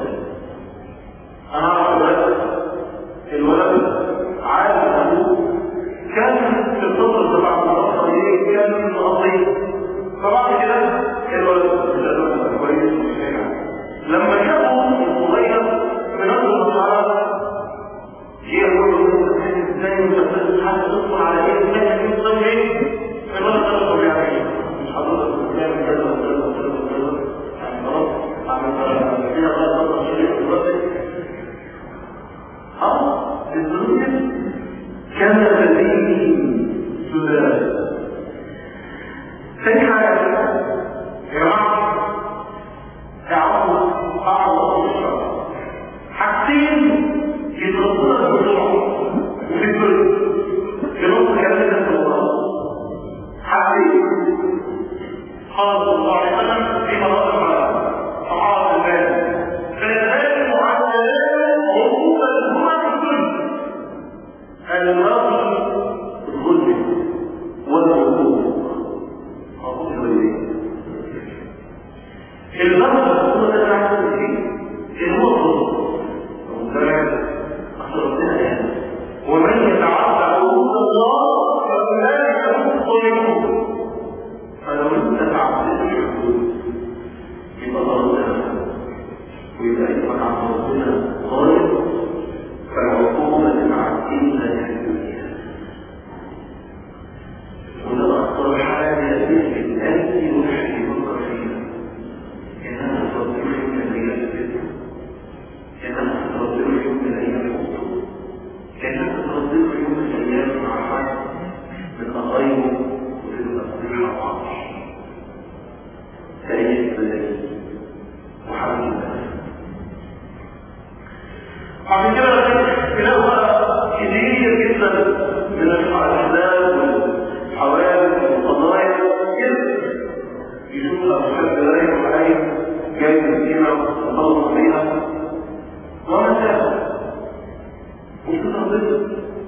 انا اعرف الولد الولد عارف ابوه كان في الفتره بتاع الدراسه ايه كان مقضي فبعد كده الولد الولد كويس مش يعني لما شافوا الصغير بنظره المرحله جه يقول له ازاي مش حد تدخل على ايه ازاي تدخل ايه الولد ده طبيعي ايه مش حضرتك بتعمل كذا وكذا وكذا وكذا يعني خلاص عمل كده بقى تفضل شريك دلوقتي اه الدنيا كان تدين سودان ثاني حاجه يا جماعه اعرفوا اعرفوا الشرع حاجتين يتربطوا بالشرع وفي الدنيا في نص كلام ده الله حاجتين قال صلى الله عليه وسلم في مرات على صحابه المال فلذلك معدلات عقوبه هما في الدنيا المرض الظلم والعقوق عقوق الوالدين المرض هو ده ويبقى يبقى عن ربنا ظالم فالعقوبة تتعدينا في الدنيا وده أخطر حاجة في الأنت يوحي بكر فيها إنها تصدق من الأيام الفتنة إنها تصدق في يوم من الأيام الخطوة إنها تصدق في يوم من الأيام مع حد من قرايبه وتبقى تصديق عطش كأي البلد وحبيب البلد عشان كده تلاقوا كتير جدا من الاحداث والحوادث والقضايا كده يشوف لو حد رايح وعايز جاي من السينما وخلص عليها وما شاف مش متخصص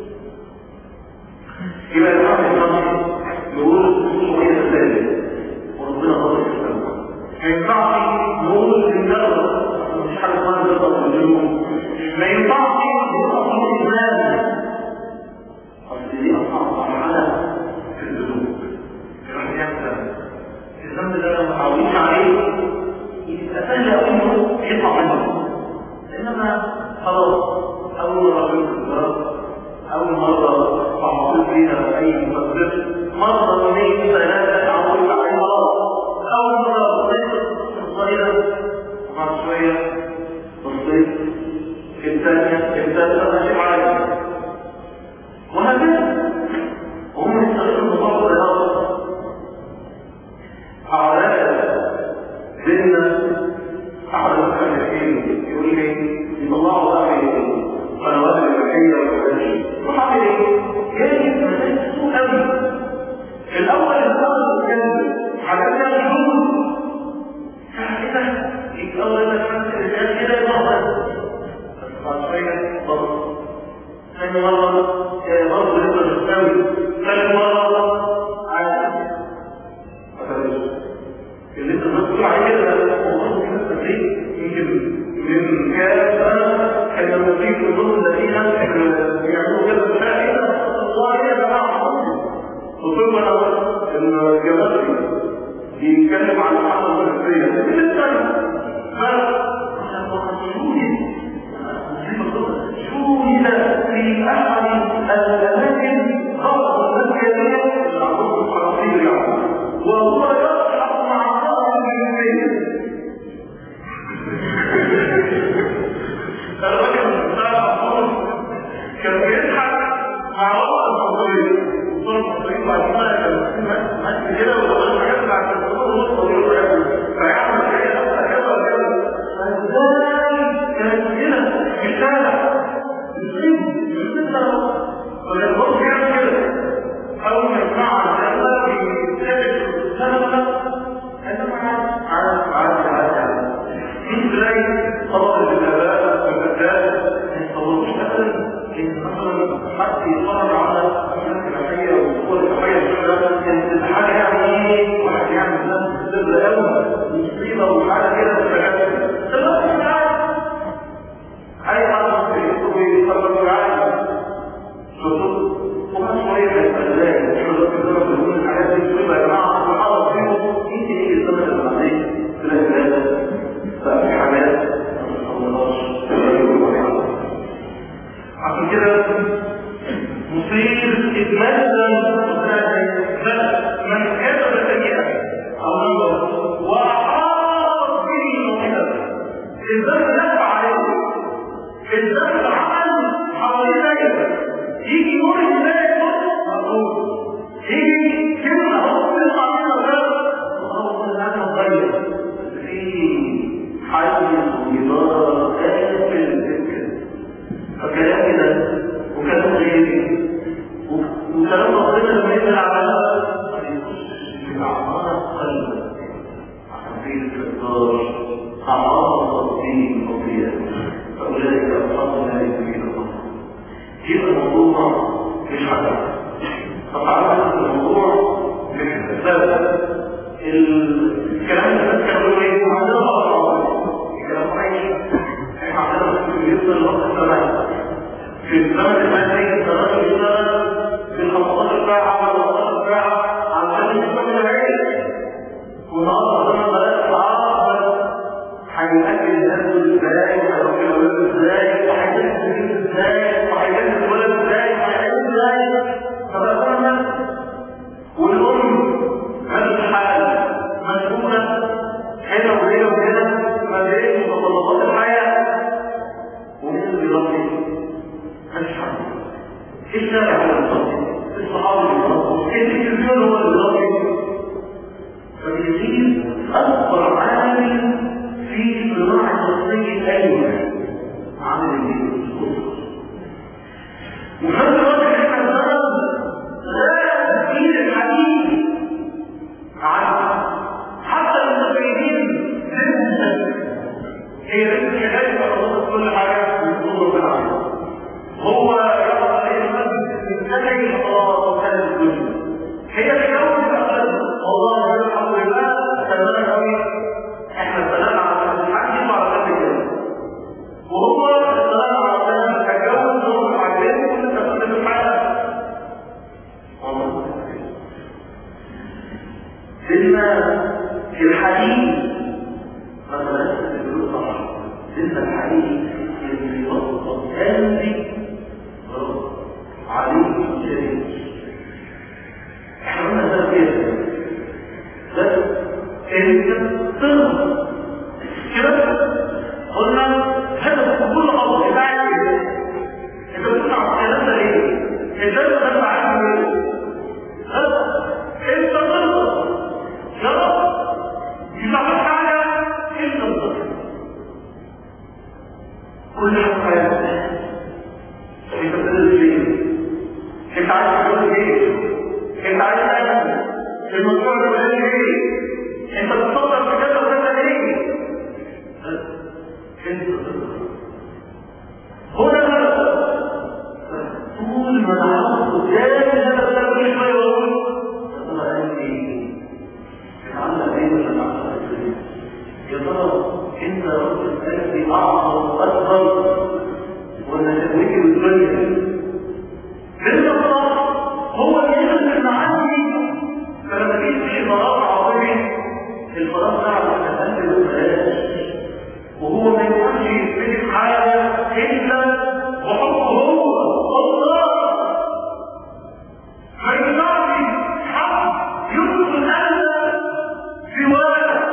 يبقى الإمام الشافعي يقول شوية ثالث وربنا قدر يستمع ما ينفعش نقول للنغمة مش حاجة اسمها الرضا والجنون ما ينفعش نقول أصل الإسلام أصل دي أصعب مرحلة في الذنوب الواحد يحسن الذنب ده لو متعودين عليه يبقى سهل قوي انه يطلع منه انما خلاص اول مره في الكبار اول مره تعمل فيها اي مقدس مره اثنين ثلاثه تعود عليه خلاص اول مره بسيطه صغيره بعد شويه بسيط الثانيه الثالثه ماشي معايا وهكذا وهم يستغلوا المطور الرياضي أعلى بيننا أحد المحدثين يقول لي يطلعوا بقى قنوات الإباحية والإباحية وحاجة إيه؟ يجب مسائل سوء أوي في الأول الأول كان حاجات كان يقول كده الأول أنا كانت الرجال كده يضغط بس بعد شوية ضغط ثاني مرة برضه لسه مش قوي ثالث مرة عادي اللي انت بتقول عليه كده والله كده تدريب يمكن من كام سنه كان المسيح في ضمن الذين يعملوا كده بشكل والله يا جماعه وثم الجمال بيتكلم عن الحاله النفسيه من الثاني شوهد في احد الاماكن خاصه بالمسجد العروض الفرنسيه وهو يضحك مع الله المسلمين الراجل بتاع كان بيضحك مع الله المسلمين المسلمين بعد ما كان كده ولا حاجات بعد فيعمل كده كذا وكذا فازاي كان كده في الشارع مسلم مسلم ولا يقول يعمل كده أول ما يسمع عن الله بيتسابق لا لا لا أنا معاك عارف عارف عارف مش زي طبقة الآباء والأجداد ما يتصوروش أبدا إن مثلا حد يتفرج على أفلام إباحية وصور إباحية كانت حاجة يعني إيه واحد يعمل نفس السر قوي مصيبة وحاجة كده وحاجات كده دلوقتي مش عارف أي حد يدخل ويتفرج عادي شفتوا وما شوية الفلاح شو ده كده بيقول الحاجات دي شوية يا جماعة الصحابة فيهم انت ايه الزمن اللي بعدين ثلاث ثلاثة ففي حاجات عشان كده مصير اتمثل من كتب سيئة أو نظر وأحاط به موهبة الذنب نفع عليه الذنب عمل حواليه يجي يقول ازاي مقبول يجي كلمة اهو تطلع منها غير وهو هذا مغير في حيز وإدارة آخر في الذكر فكلامنا وكلام غيري وكلام ربنا لما ينزل على ما يخشش في أعمار قلبك عشان في الاستقرار أعمار الدين قضية فأولئك أصحاب النار يمين الله يبقى الموضوع مش حاجة فقعدت الموضوع مش حساب الكلام اللي الناس كانوا بيقولوا ايه عندنا غلط الكلام عايش احنا عندنا في يوصل لوقت الزمان في الزمن المادي الزمان بيشتغل في 15 ساعة ولا 15 ساعة عشان يشتغل العيش والنهارده زمان بلاش العرب هيأكل الناس ازاي وهيروح الولد ازاي وهيجهز البيت ازاي وهيجهز الولد ازاي وهيعمل ازاي فبقى الناس والام هذا الحال مشغوله هنا وهنا وهنا ما بين متطلبات الحياه ومين اللي بيربي؟ مش حد الشارع هو اللي بيربي الصحابه اللي بيربوا التلفزيون هو اللي بيربي فالتلفزيون اكبر عامل في صناعه شخصيه ايوه عامل الدين وفي الوقت احنا بنرى لا تزيد الحديث عنه حتى المتفرجين لهم هي بنت كذلك خلصت كل حاجه من ربنا عنها هو يرى عليه المسجد من سنه خلاص وكان الدنيا هي تجاوز الاقل والله الحمد لله سلام قوي احنا السلام على الحج وعلى قد كده وهو السلام على قد التجاوز هو الحاجات كل تفصيل الحياه والله سيدنا في الحديث مثلا يقول صح سيدنا الحديث في وسط قلبي عليه شريك احنا قلنا ده كده بس انت ترضى كده قلنا هذا كل خطوه بتاعك كده انت بتسمع الكلام ده ليه؟ انت بتسمع عنه ليه؟ انت ترضى يا رب يبقى حاجه انت ترضى كل حاجه انت بتدرس ليه؟ انت عايز تقول ايه؟ انت عايز تعمل الموضوع ده بقى ايه؟ انت بتفكر في كذا وكذا ليه؟ انت هنا بقى طول ما انا قدامي انا بقى كل شويه بقول انا قال لي اتعلم ايه ولا اتعلم يا ترى انت رب القلب اعظم واكبر ولا تكويك بالدنيا لأن الله هو اللي يخلق عندي فلما تيجي في فراغ عظيم الفراغ ده على الأقل ببلاش وهو ما ينفعش يثبت حاجة إلا وحبه هو الله ما ينفعش حد يدخل أنا في ولد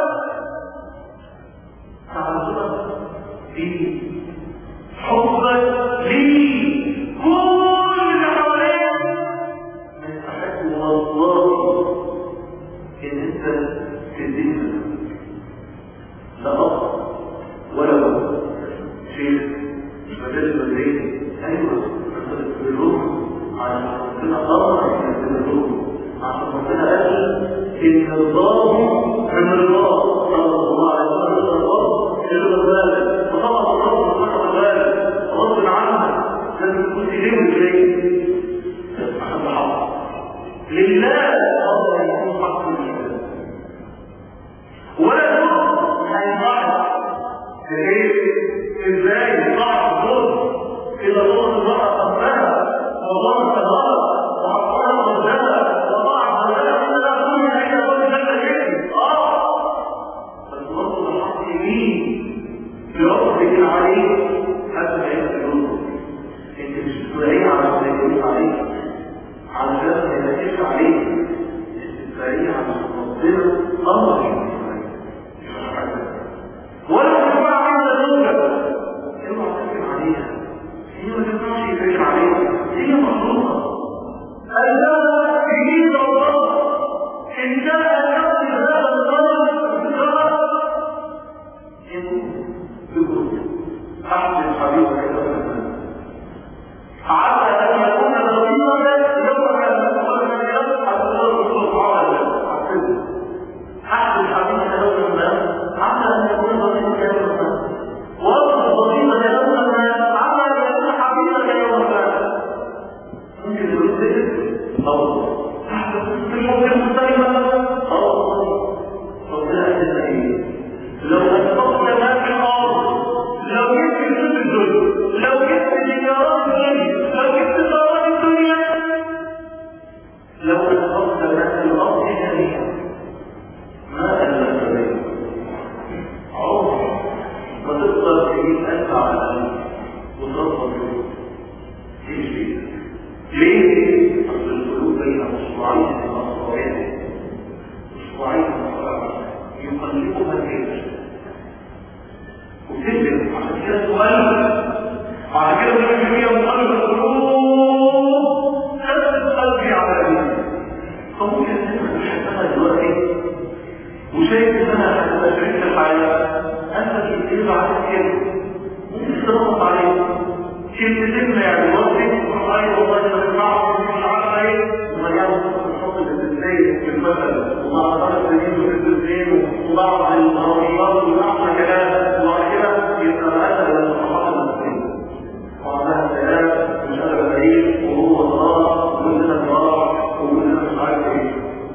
تعذبك في حبك لي كل اللي حواليك ما يستحق والله ان انت تدينا لا أصل ولا ولد شيء مجال المدرسة ايوه انت بالروح عشان ربنا امر ان بالروح عشان ربنا قال ان الله من الله صلى الله عليه وسلم الله يرضى ذلك وطبعا الرب سبحانه وتعالى غصب عنك لازم تكون تلم شيء عشان تحافظ لله الله يكون حق لله ولا تظلم هينفعك كيف ازاي صعب الظلم اذا ظلم المرأة قبلها وظلمت الغلط وحطها قدامها وضاعت غلها ان لا تكون هي ظلم ذات شيء اه بس برضه الحق يمين بربك العليم حتى ما يقولون انت مش بتلاقيه على ما يقولون عليك علشان ما يلاقيش عليك انت بتلاقيه على ربنا امر ولو تنفع عند زوجك اوعى تكذب عليها هي ما تنفعش يكذب عليها هي مخلوقه أنها بيد الله إن جاء يقضي هذا الغرض بشرف يكون يكون أحسن حبيبك إلى عسى أن يكون نصيبك يوم أن تقول من يوم حتى الله سبحانه وتعالى أحسن حبيبك يوم ما عسى أن يكون نصيبك يوم ما وأصل نصيبك يوم ما عسى أن يكون حبيبك يوم ما ممكن يقول ذلك أو في الموضوع مختلفة أو ربنا أجل إيه لو أنفقت ما في الأرض لو يمكن كل الدنيا 180 ألف على الأقل وتربط دي مش بيه ليه؟ أصل القلوب بين أصبعين من أصبعين أصبعين من أصبعين يقلبها كيف وتقلب عشان كده تقلب وعشان كده بنعمل فيها مقلب القلوب ثبت قلبي على قلبي فممكن انت تحبها دلوقتي وشايف انها هتبقى شريك الحياه انت تكتب عليك كده ممكن تضغط عليه كلمتين يعني وقتك والله والله ما ينفعش مش عارف ايه وما يعرف الحب الاثنين في المثل ومع ثلاث سنين في الاثنين وبعض الضروريات وبعض كلام وبعد كده يبقى مثل للصحابه المسلمين وعملها سلام مش قادر بعيد وهو ضرار وكلنا ضرار وكلنا مش عارف ايه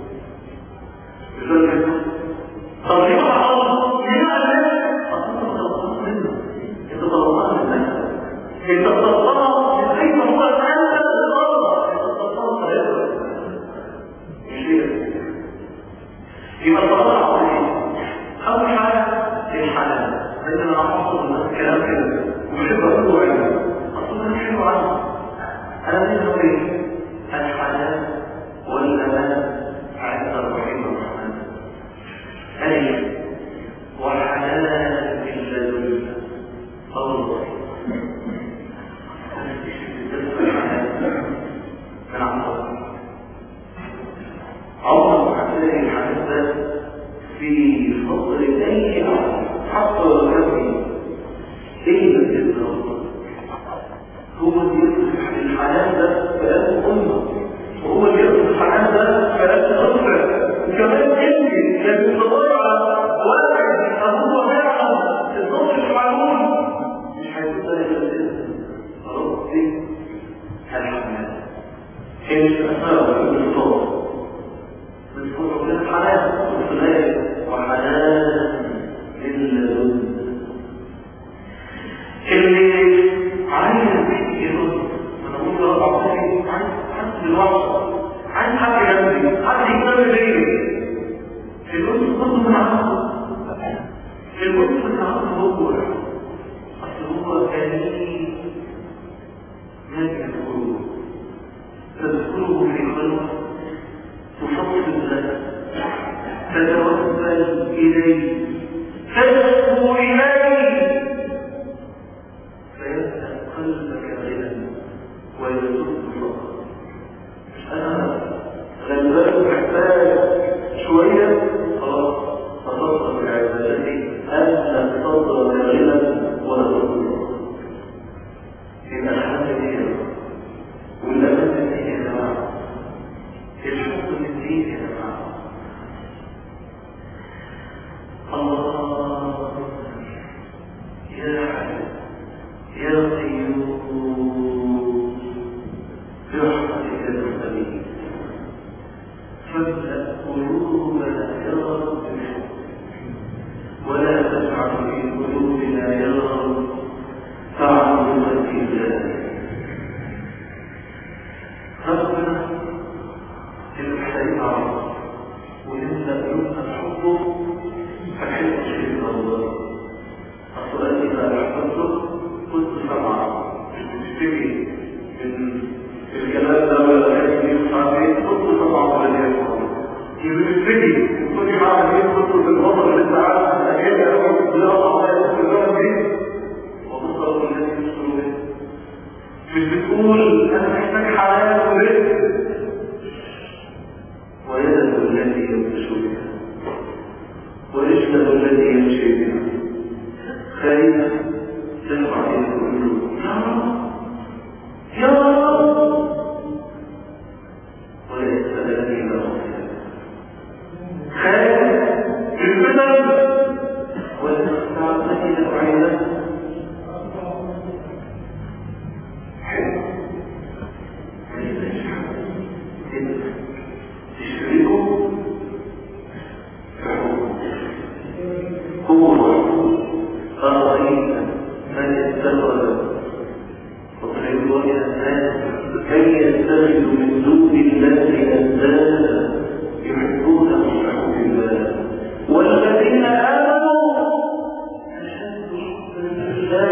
طب ليه ما حصل؟ ليه ما قالش؟ اصل انت طلبتها منه انت طلبتها من نفسك انت طلبتها من اي ما هو انت الغلط انت طلبتها ثلاثه مش هي يبقى طلبها عظيم اول حاجه الحلال لان انا احفظ الناس الكلام كده ومش بقوله علم اصل انا مش حلو عنه انا لازم اقول ايه الحلال والامان عند الرحيم الرحمن أي وحلال إلا ذل الله كان عمر عمر هتلاقي الحديث ده في فضل أي عمر حتى كفي إيه اللي هو اللي يصلح الحلال ده كلام أمة وهو اللي يصلح الحلال ده كلام أسرة وكمان انت لما تدور على واحد هو فعلا الضغط المعلوم مش هيكون ده خلاص دي الحمد هي مش أسرة ولا بالصوت بالصوت من الحلال والسلام وحلال للذنب اللي عايز يرد انا بقول له ربع عايز حد بالوصف عايز حد جنبي حد يكتب لي الوصف برضه من عنده الوصف من عنده هو اصل هو كريم ما يذكره تذكره في خلق تفصل له تتوسل اليه تشكو اليه فيسأل قلبك غنى ويزد فقرا أنا غلبان محتاج شوية خلاص تصدق بعبادتي أن تصدر غنى ولا تصدر يبقى الحمد لله والأمان من دين يا جماعة الحب من دين يا جماعة الله يا حبيبي يا قيوم برحمتك نستغيث فاملأ قلوبنا يا رب بالحب ولا تجعل في قلوبنا يا رب تعظما في ذلك ربنا الحديث عرض ونبدأ يمنى حبه فحب شيء الله الصلاة إذا أحببته كنت سمعا تشتري من الكلام ده ولا الحاجة دي مش عارف ايه كنت سمعا ولا ايه يبتدي كنت عارف ايه كنت في الوضع اللي انت عارف الاجابه يا رب لا الله في الوضع دي وتصل الذي يدخل به مش بتقول انا محتاج حلال ورزق ويده التي يبطش بها ورجله التي يمشي بها خايف تسمع إلى كله يا رب يا رب وليس الذي لا خايف بالفتن والاختار التي عينه تشركوا هو أرأيت من اتخذ وتحبون الناس كي يتخذ من دون الله أندادا يحبونهم كحب الله والذين آمنوا أشد حبا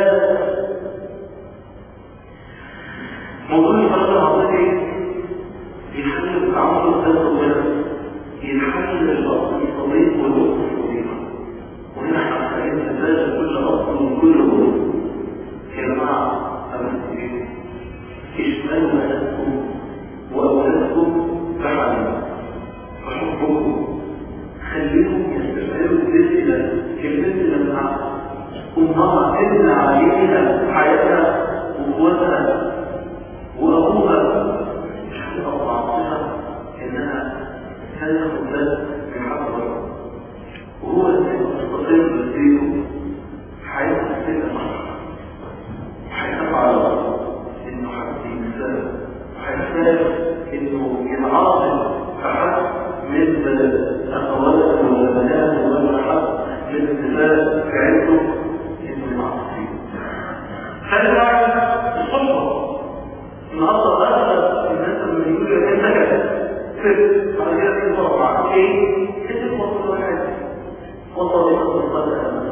نبنى عليها حياتها وقوتها وابوها مش هتبقى معصيه انها تاخد بالك من حق ربنا وهو اللي مستقر بزيته حياته كده هيخاف على الله انه حد ينساه وهيخاف انه ينعاقب كحد من اخواته ولا بناته ولا حد من النساء في عيلته انه ينعاقب خلي بالك الصحبه النهارده اغلب الناس لما يقولوا انت كده ست بعد كده تنفع معاك ايه؟ انت المفروض واحد وطريقه الصلاه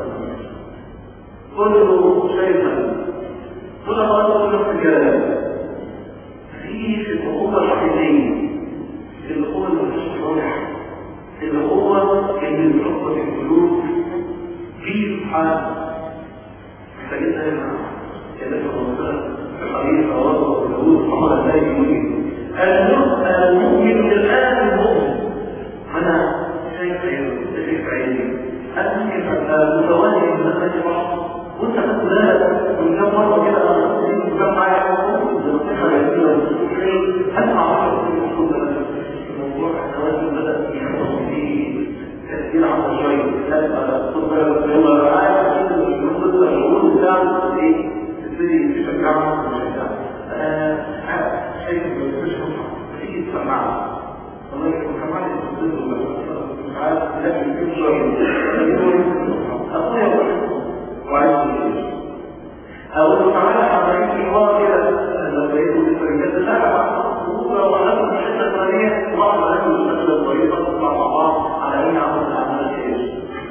كله شيئا كل مرة كل ارتجال في في الأخوة الحقيقية الأخوة المشروع الأخوة اللي الحب في القلوب في سبحان فإذا كده في الرسول في حديث رواه أبو داوود محمد الله يقول المؤمن الآن المؤمن أنا شايف عيني شايف عيني أنا ممكن أبقى متواجد من هذا وانت تقول من كم مرة كده انا كم معايا اسمع الموضوع التوازن بدأ يحصل فيه تأثير على شوية لا خد بالك هو عارف ان المفروض الشعور بتاعه ايه تبتدي تشجعه انا شايف مش تيجي تسمعه والله يكون كمان يتصل مش عارف لكن يكون شوية اخويا وعايز أقول تعالى حضرين في الله كده لو بقيتوا للفريقات تتابع بكرة وعلموا الحتة الثانية وبعض علموا الشكل الطريقة تطلع مع بعض على أي عمل الأعمال الخير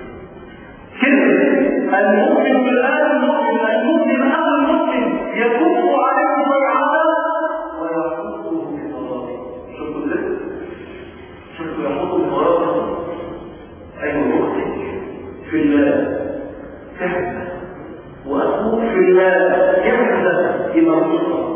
كده المؤمن بالآن المؤمن المؤمن أو المؤمن يكف عليه العذاب ويحطه في الله شوفوا ازاي شوفوا يحطه في مرضه أيوة مؤمن في الله تحزن وأقول في الله يحزن إلى الرسول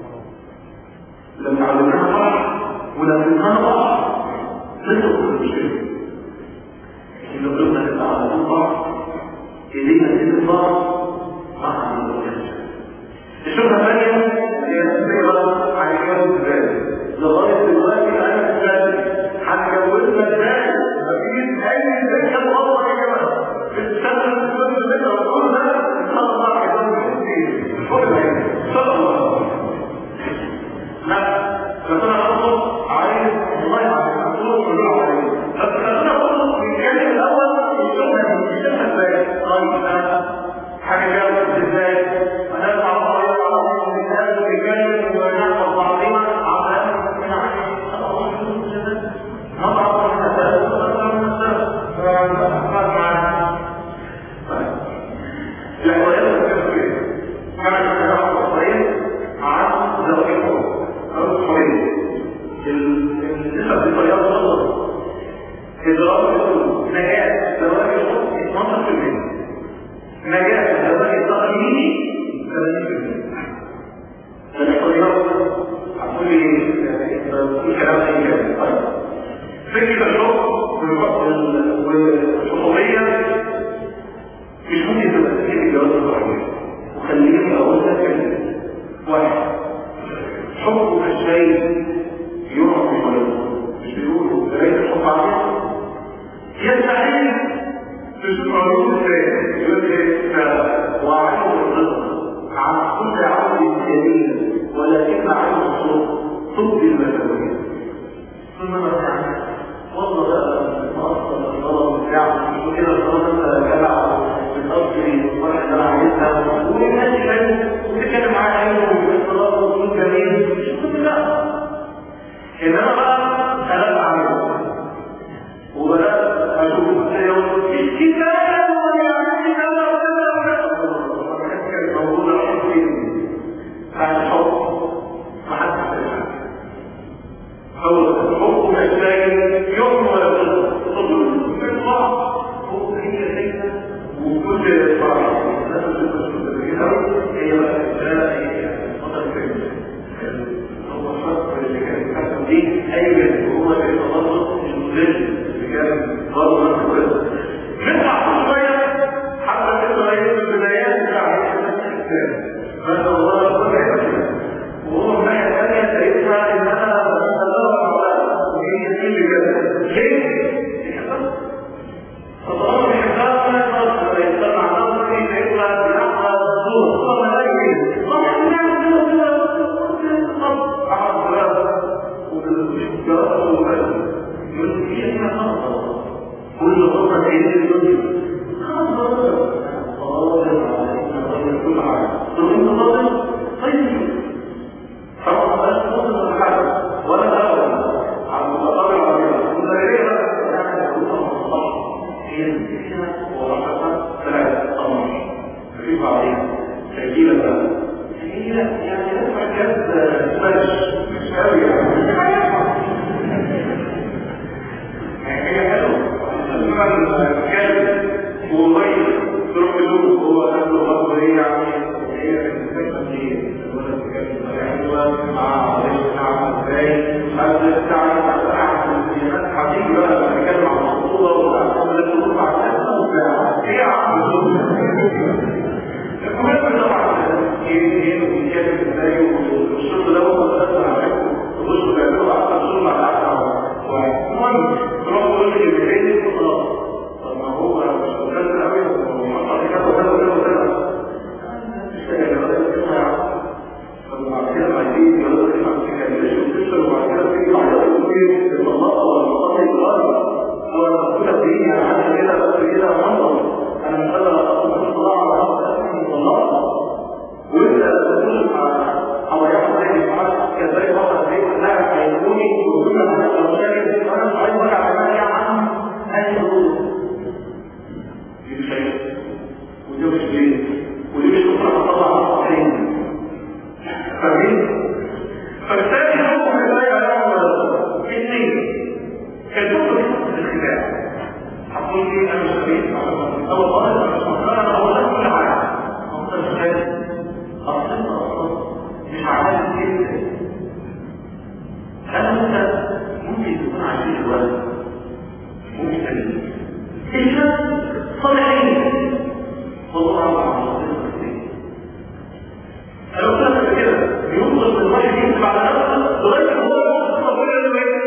لما علمناها صح ولما صح ندخل في المشكلة إن قلنا تبقى على طول بعض إيدينا تبقى بعض مع الوجه الشبهة الثانية هي الصيغة عن الجواز ازاي لغاية دلوقتي أنا ازاي هتجوزنا ازاي مفيش أي ذكر والله يا جماعة بتشتغل الزوج اللي وكل ده ان شاء الله هيكون كتير كل ان شاء الله لا بس انا اقول عايز والله عايز اقول كله عايز بس خلينا نقول نتكلم الاول ونشوفها نشوفها ازاي طيب حاجه جابت ازاي هنرفع الرايه على بعض الناس ونتكلم ونحفظ بعضنا على من عايز نضع الحساب ونضع الحساب معنا الأحوالات الكثيرة كما كان الصحيح عن زوجته أو الصحيح النسب بطريقة صغيرة إدراك نجاة زواج الحب 12% نجاة الزواج التقليدي 30% الإحصائيات هتقول لي في كلام أي كلام طيب فكرة الحب والخصوصية مش ممكن تبقى تكتب الجواز الضروري وخليني اقول لك كلمه واحد حبه في الشيء يعرف بطريقه مش بيقولوا قرايه الحب عليه يستحيل تشوف عروض ازاي يقول لك وعلم الرضا عن كل عمل جميل ولكن عين الصوت تبدي المسؤوليه ثم مثلا والله بقى مقصر الغلط بتاعه مش كده الغلط جدع بتقضي الصالح اللي انا عايزها والناس حلو وتتكلم معاه حلو وباختلاط وصول جميل مش كل ده انما بقى خلاف عليه وبدات اشوف الكتاب ويعني كذا وكذا وكذا كان موجود الحب بعد الحب ما حدش هو الحب محتاج يكتب عليها تجيلة بقى تجيلة يعني نسمع كذا سبانش مش قوي يعني هي حلوة كلب وميت تروح له هو قبله برضه ايه يعني هي الفكره دي الولد كان حلوه مع مع ازاي حد تعرف تعرف الديانات هتيجي بقى بتتكلم عن الخطوبه وتعرف اللي بتطلع على ايه يا عم المهم طبعا ايه ايه وبيتكلم ازاي والشرط ده هو بيأثر عليكم تخشوا تعملوا احسن شغل على احسن المهم تروح تقول لي بيتين خلاص طب ما هو مش مكلف قوي هو ما كذا وكذا وكذا وكذا مش فاهم ولا كده وبعد كده عايزين يقولوا لي ما تتكلمش وتشرب وبعد كده تيجي بعد كده تقول الله ولا الله يقال هو المفروض دي انا عايز كده بس كده منظر انا مش قادر اصلا اطلع على الله وانت تقول او يحصل زي ما كذلك فقط زي لا هيكوني وكل ما لو شايف انا مش عايز ارجع كمان يا عم اي حدود دي مش عيب ودي مش ليه ودي مش ممكن اطلع على فاهمين فبالتالي حكم الله يعلم اثنين كالحكم في الخلاف هتقول لي انا مش فاهم اول قائد مش مقتنع انا هقول لك كل حاجه ما انت مش فاهم اصلا اصلا مش عارف ايه هل انت ممكن تكون عايش الوقت ممكن تجد ايش صالحين والله اعلم انا قلت لك كده يوصل من الواحد يكتب على نفسه لغايه ما هو يوصل كل اللي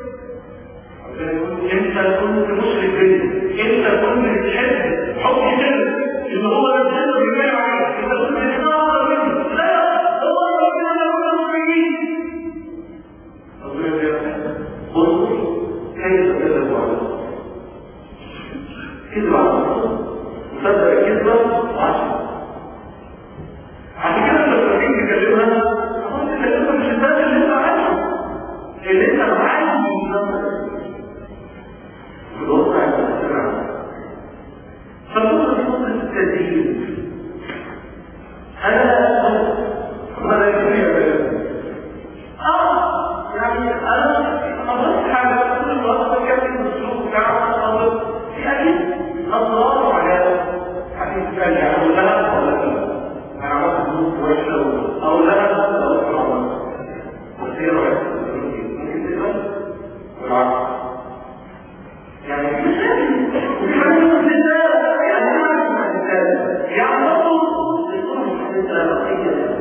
انت كنت مشرك بيه انت كنت بتحب حب كده ان هو ده الجنه بيبان عليك انت كنت بتنظر منه لا هو ربنا لا يكون مشركين بص كيف كذبوا على كذب على وصدق الكذبه وعشان عشان كده لما تيجي تكلمها خلاص تكلمها مش الناس اللي انت عايشه اللي انت عايز من نفسك في الوضع المجتمع فالنقطة دي نقطة التدريب أنا هذا يجري اه يعني أنا أضرب حاجة كل الوقت بكلم السلوك بتاعه أضرب في أكيد أضرار على حديث ثاني يعني لها ولا لا أنا عملت فلوس وحشة أو لها ولا لا بس هي رأيك ممكن تقبل والعكس يعني مش ودي حاجة من الناس يعني ما من الناس يعني برضه يكون حديث رقية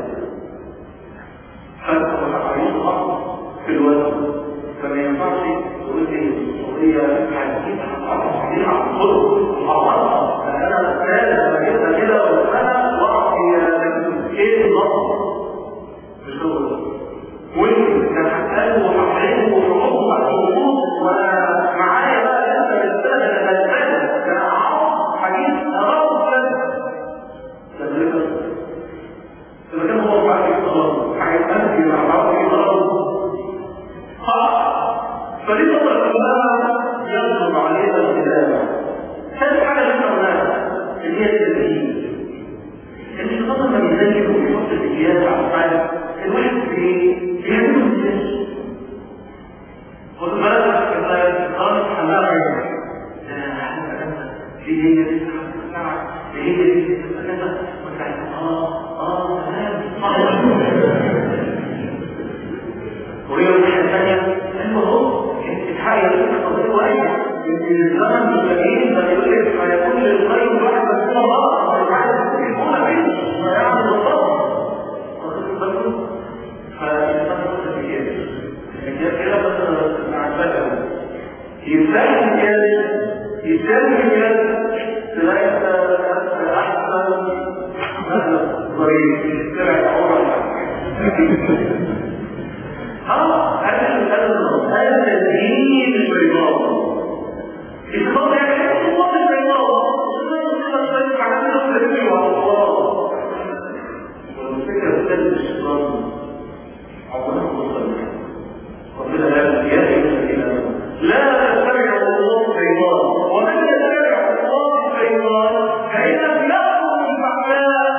فهو عايز الأرض في الوزن فما ينفعش تقول لي الصورية هتجيب هتعرف عليها على الخلق وحضرها أنا أستاذ بجيبها كده وأنا وأعطي إيه النص مش هو ده وانت كان هتقال وهحرمه وحقوقه بعد الوجود وانا معايا بقى لسه بالسنه انا بستنى انا اعرف حديث اغلط كده لما كان هو بعد الصلاه هيتمثل مع بعض الغلط فدي نقطه كلها يغلب عليها الكلام ثالث حاجه اللي احنا قلناها اللي هي التدريب ان الخطر لما يزين ويحط الاتجاه على الحاجه الواحد في بيعملوا ازاي خد بالك انت خالص حلاقه في هي دي في هي دي كذا اه اه تمام وهي الناحيه الثانيه انه هو اتحايل لك قضيه واحده الزمن بالتغيير ده يقول لك هيكون للخير واحد بس هو غلط مش عارف يكون فين هيعمل بالظبط واخد بالكم فالإنسان يقول كده بس مع البدن يسلم كده يسلم كده تلاقي احسن ضريب طلع عمر اه هذا هذا تدريب الشيطان الخطأ يعني هو الشيطان والفكرة بتدرس الشيطان عمره مصلح ربنا لا يا لا تتبع الله الشيطان ومن يتبع الله الشيطان فإنه يأمر بالفحشاء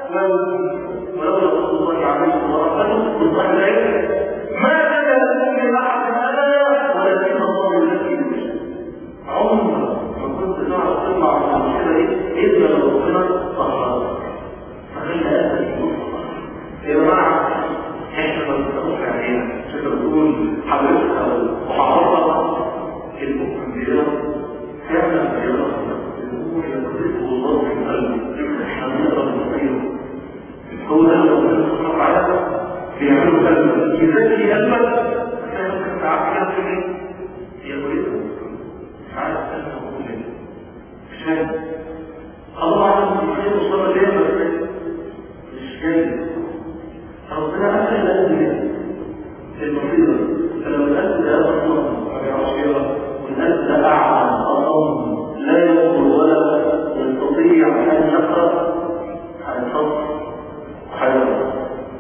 ولولا رسول الله عليه ورحمته من ظهر العلم ما كان من احد هذا ولكن الله يزكي عمر ما كنت تعرف تطلع من المشكله دي الا لو ربنا طهرك فخلي هذا يا جماعه احنا ما بنستخدمش علينا انت بتقول حضرتك او محافظه المؤمن بيرى فعلا بيرى الامور يملكه الله في قلبه احنا بنقرا المصير هو ده اللي ربنا سبحانه وتعالى بيعمله قلبك يزكي قلبك عشان ممكن ساعات كده تقول ايه هي كويسه ساعات انا بقول ايه مش فاهم الله اعلم في خير وصلى ليه بس مش جاي ربنا أسهل لأنه المصيبة فلو الأسل ده أصلا ما بيعرفش يقرأ والأسل ده أعلى أصلا لا يقدر ولا يستطيع أن يقرأ هيتصف وهيقرأ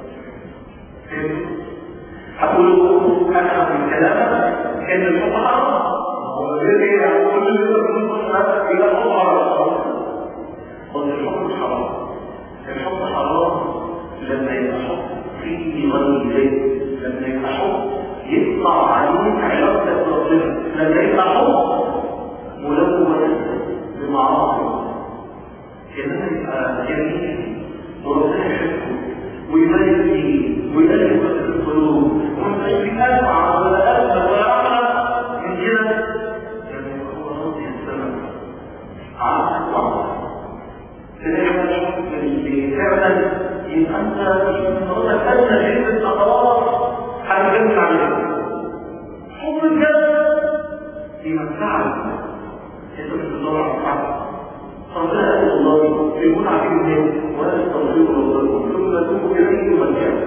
هقول لكم أفهم من كلامك إن الفقهاء والذي يقول لك إلى فقهاء قل الحكم حرام الحكم حرام لما يبقى حكم فيه غير ذلك لما يبقى حكم يطلع عليك علاقتك بربنا لما يبقى حكم ملوث بمعاصي كمان يبقى جميل وربنا يحبه ويبارك فيه ويألف في القلوب وما يبقاش في أسمع ولا أسمع ولا أعلى من كده لما يبقى هو راضي السماء عارف وعارف تلاقي الحكم اللي فعلا يبقى انت مش من أدنى شيء انت خلاص هتجمع عليه حب الجنة يمتعك انت مش بتدور على الحق ربنا قال الله يكون عارفين الناس ولا تستغفروا ربكم ثم توبوا اليه يمتعكم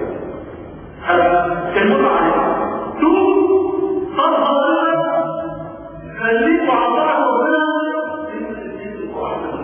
كلمة عليه توب صرف ربنا خليكوا على طاعة ربنا انت تديكوا احسن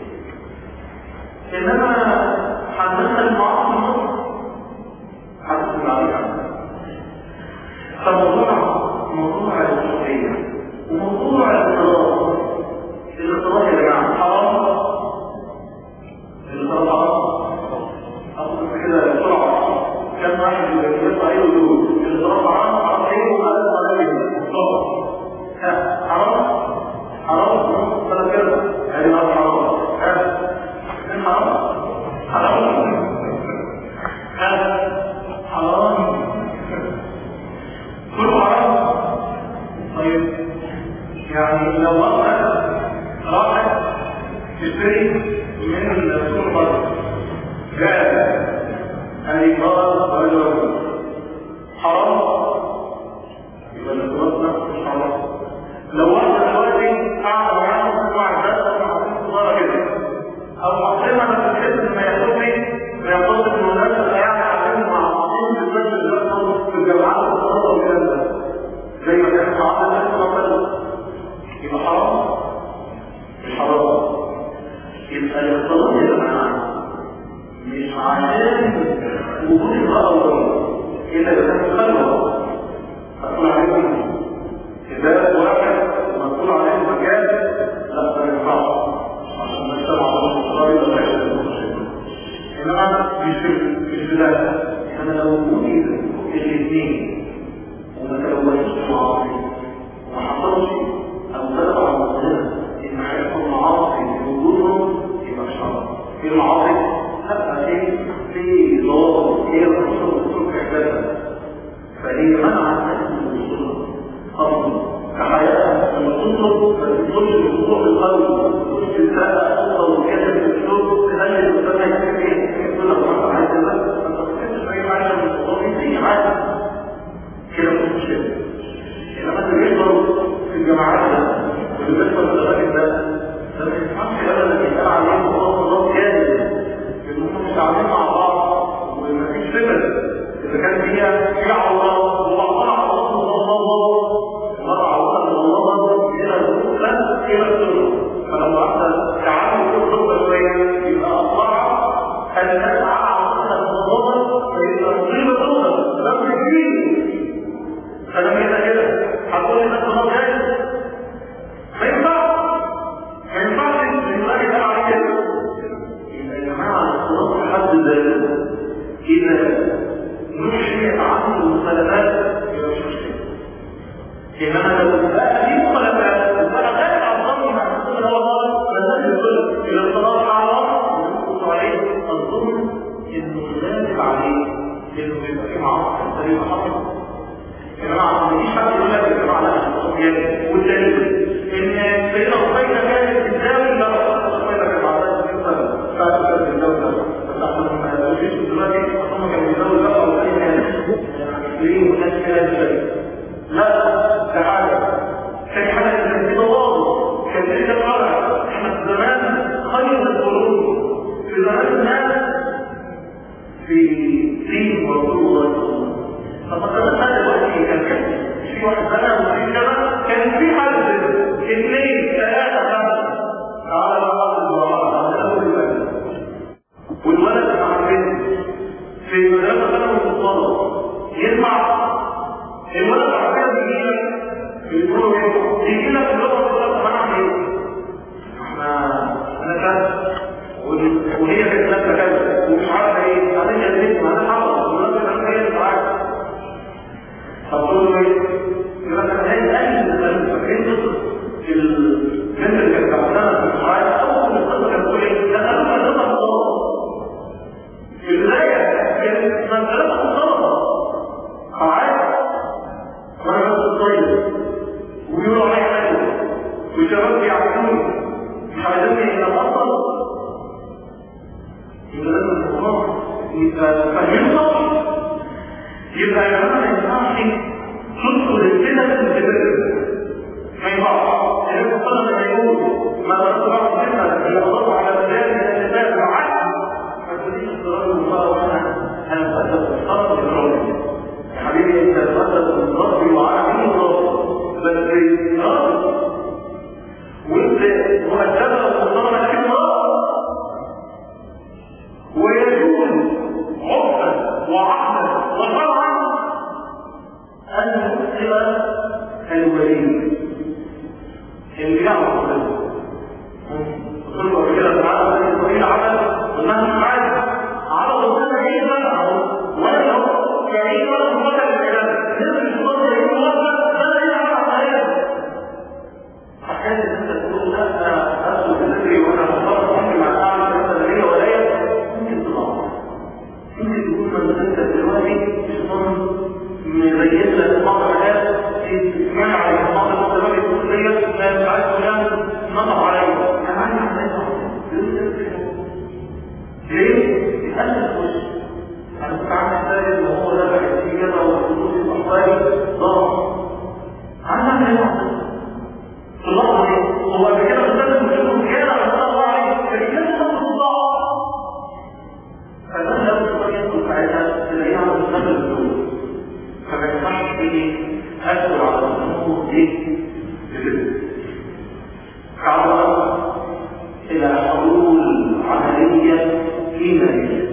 انما حدثنا المعاصي مصر حدثنا عليها فموضوع موضوع الشرعية وموضوع الاختلاط الاختلاط يا جماعة حرام الاختلاط حرام أقول كده بسرعة كم واحد يطلع يقول الاختلاط حرام حرام ايه وما قال ها حرام حرام ثلاث كده هذه حرام ها حرام حرام حرام كله حرام طيب يعني لو واحد راحت تشتري من السوق بره جاء أي قال رجل حرام يبقى الارتباط نفسه مش حرام لو واحد دلوقتي قاعد معاهم تسمع الدرس مع كده او حطينا بس تحس ان ما ياخدش ما ياخدش ان الناس اللي قاعد قاعدين مع بعضهم في البلد اللي في الجامعات والطلبه والكلام ده زي ما كان ساعات الناس مثلا يبقى حرام مش حرام يبقى الاختلاط يا جماعه مش عشان وجود الغرض الا اذا كان خلوه هتقول عليكم اذا واحد مسؤول عليه مكان لا ما ينفعش عشان نجتمع على الصغير ولا انما مش في البلاد انا لو وجد الاثنين وما تلوثش معاصي وما حصلش او غلب على المسلمين ان هيحصل معاصي في وجودهم يبقى مش حرام في المعاصي هبقى شيء في ضوابط هي الرسول والرسول في عبادها فهي منعت من الوصول اصلا كحياتها لما تنظر ما تدخلش الوضوح القلب تدخلش الزرقاء تدخل وكذا في الاسلوب تخلي الانسان يحكي ايه يقول لك ما عايز ده ما تفكرش في اي حاجه من الموضوع دي عادي كده مش مشكله انما اللي بيحصل في الجامعات ده واللي بيحصل في الاماكن ده ده ما ينفعش ابدا يتقال عليهم خلاص نظام كامل انهم مش قاعدين مع بعض ومفيش فكره اذا كان فيها في على الله وبعضها على الله الله مرة عوضا الله إلى الأخرى إلى السنة فلما أحدث تعالوا في الخطبة شوية يبقى أصبح الناس عوضا الله فإذا مصيبة الأخرى لم يكفيه فلم يبقى كده هتقول لي نفس الله جاي ما ينفعش ما ينفعش إن الله يتابع عليه كده يبقى يا جماعة الصلاة في حد معاصر الطريق حصل يا جماعه ما فيش حد يقول لك يا جماعه لا الصوفيات والدليل ان سيدنا رقيقه كانت تساوي لا رقيقه كانت عندها قصه بتاعت كانت الدوله بس احنا ما نقولش دلوقتي هم كانوا بيزودوا بقى وزي ليه وناس كده شيء لا ده حاجه كان حاجه كانت بتواضع كان ليه الفرع احنا في زمان خير القرون في زمان الناس في دين رسول الله صلى الله عليه وسلم ففكرت هذا دلوقتي كان في واحد سنه وفي كذا كان في حد اثنين ثلاثه خمسه على بعض الزراعه على اول الولد والولد مع البنت في مدرسه سنه مفضله يسمع الولد بعد كده بيجي لك بيقولوا ايه بيجي لك اللغه الثلاثه انا اعمل ايه؟ احنا انا كذا وهي كانت نفسها كذا ومش عارفه ايه بعدين جلست انا حافظ والولد كان هي اللي معاك فقلت له ايه؟ يقول لك انا عايز اقلل الكلام فاكرين قصه البنت اللي كانت تعبانه في الحياه اول القصه كانت بتقول ايه؟ لا انا كان لها مصاب في البدايه كانت مسألة مصابة قاعد وانا بس الطيب ويقولوا علي حاجة وشباب بيعملوني مش عايزيني اتفضل يبقى لازم الحكومات يبقى فاهمين صح يبقى يا جماعه ما ينفعش تدخل السنه في الكبير ما ينفعش النبي صلى الله عليه وسلم يقول ما تركت بعض السنه الا الله على رجال من النساء معك فتريد الضرر المصاب وانا انا مؤدب الخطر بالرجل يا حبيبي انت مؤدب بالرجل وعلى مين الرجل بس راجل وانت مؤدبه ومصطلحه لكن راجل ويجوز عرفا وعقلا وشرعا ان نسلم الولي اللي يعرف منه قلت قبل كده تعالى بني اسرائيل عمل وانها مش عارف عرض السنه ايه بقى ولو كريم ولا مقتل الكلام نزل الصوت يقول وقت ده ايه عرض عليها حكايه ان انت تقول لا انا ادخل بذكري وانا مصاب ممكن مع اعمل مثلا ولا ممكن تضعف ممكن تكون من انت دلوقتي الشيطان مبين لك بعض الحاجات تسمعها على بعض المنطقات الكليه لا مش عارف فلان نطق عليا انا عايز ليه؟ يتأسف وش انا كنت عامل ثالث وهو دفع السيجاره والفلوس الاحضاري ضغط عندنا ايه في اللحظه دي هو قبل كده استاذ مش كان على الله عليه كان يسمع الضغط فده لو الشيطان يدخل ساعتها تلاقيه على مستقبل الفلوس فما ينفعش تيجي ادخل على الامور دي كعرض الى حلول عمليه فيما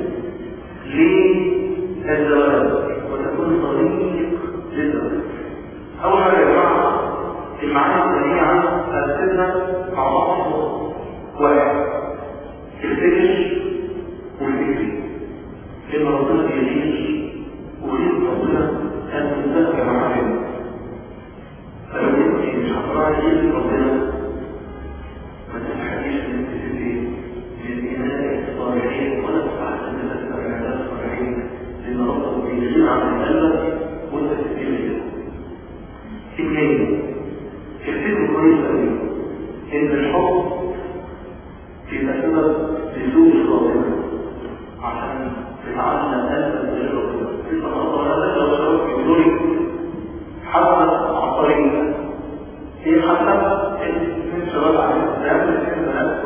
للزواج وتكون طريق للزواج اول حاجه يا جماعه المعاني السريعه هرسلها مع بعض واحد الفكر والفكري لما ربنا بيدير وليه ربنا أن تنتهي معاهم فلو انت مش هتراعي ايه ربنا ما تتحكيش من التسليم للإناء الصالحين ولا تتحكم من الأعمال الصالحين لأن ربنا بيدير عن القلب وانت تتسلم اثنين افتكروا كويس قوي ان الحب بيبقى سبب لسوء الخاتمه عشان تتعلم قلبك غير ربنا في تنظر هذا لو شرط في بدوري حتى عبقرية هي حتى من شباب عليه السلام لكن بنات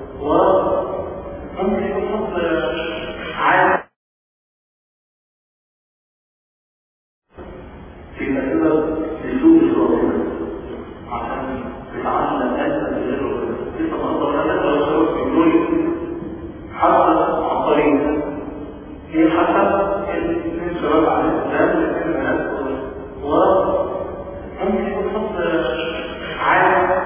وممكن يكون حب عام في سبب لسوء الخاتمة عشان تتعلم قلبك غير ربنا في تنظر هذا لو شرط في بدوري حتى عبقرية هي حسب من شباب عليه السلام لكن بنات وممكن يكون حب عام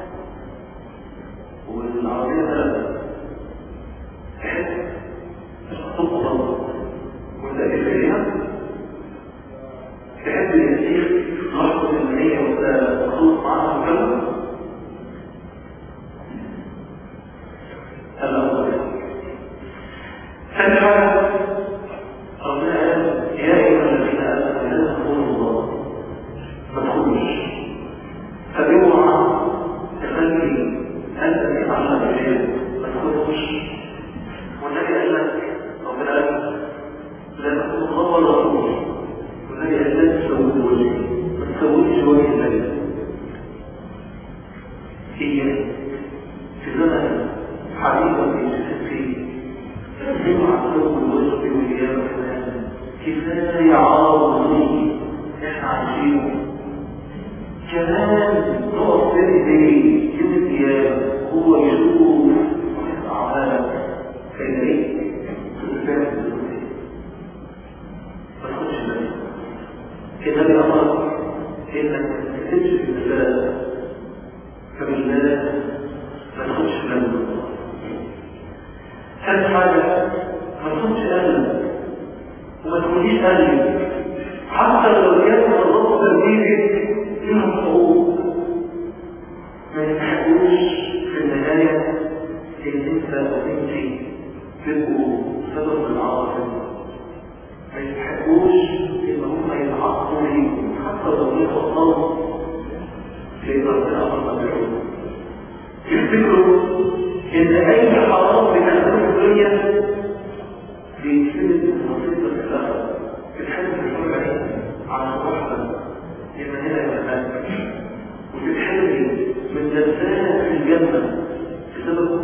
والعربية ثلاثة تحب تفضل وانت إليها تحب اليسير لحظة المنية وانت تخلص معاها وكذا الأول ثاني حاجة ربنا قال يا أيها اوعى تكون وسط وياه كفايه عار احنا عايشينه كمان نقف تاني تاني يوم القيامة هو يشوف أعمالك كان إيه؟ تلفات ما تاخدش بالك كده بالأمر إنك ما تكتبش في المسألة فبالله ما تاخدش بالك ثالث حاجة ما تكونش قلب وما تكونيش قلب حتى لو كان الله تربيتك منهم حقوق ما يستحقوش في النهاية ان انت وانت تبقوا سبب العاصم ما يستحقوش ان هم يتعاطفوا ليكم حتى لو يخطروا في ربنا امر بالعلوم تفتكروا ان اي حرام بتاخده في الدنيا بيتسند مصيبه في الاخره بتحب الحرمه على الرحمه لما هنا يبقى وتتحرمي من لذات في الجنة بسبب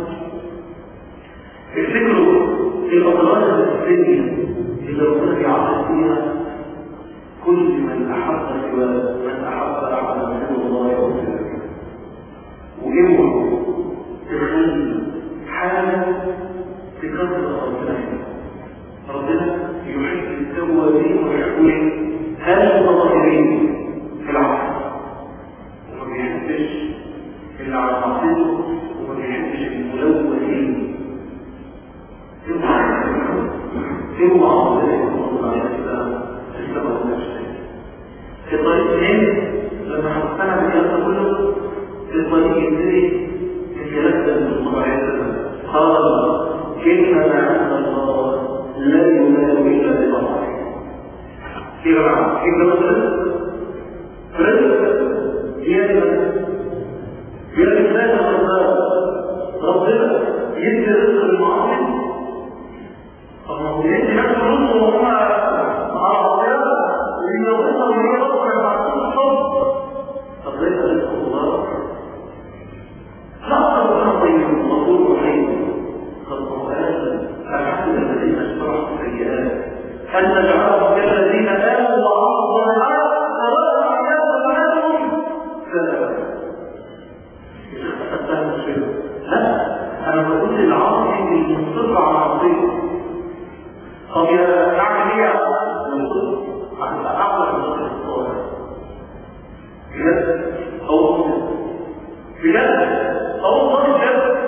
افتكروا الأضرار الدنيا اللي ربنا بيعرض فيها كل من أحب سوى من أحب على رسول الله ورسوله وإنه تخلي حالة تكرر ربنا ربنا يحب التوابين ويحب المتطهرين في العصر وما بيحبش اللي على معصيته وما بيحبش الملوثين اوعى اوعى الله عليه السلام السبب النفسي في طريق اثنين لما هنقتنع بالكلام كله في الطريق يبتدي الكلام ده من الله عليه وسلم قال انما عند الله لا ينال الا بطاعته في جماعه في مثلا رزق يا يا إنسان الله ربنا يدي رزق المعاصي طب ما هو يدي نفس الرزق وهم على الصيام اللي وصل وهي ربنا معصوم الصبر طب ليس رزق الله لا ربنا طيب مطلوب رحيم فالقرآن أحد الذين اشترحوا السيئات أن نجعلهم كالذين آمنوا وعملوا الصالحات فلا أعياد بناتهم سلام لا انا بقول للعاصي المنصف على العصيه طب يا اعمل ايه هتبقى اعلى من الصالح الصالح بجد او بجد او صالح بجد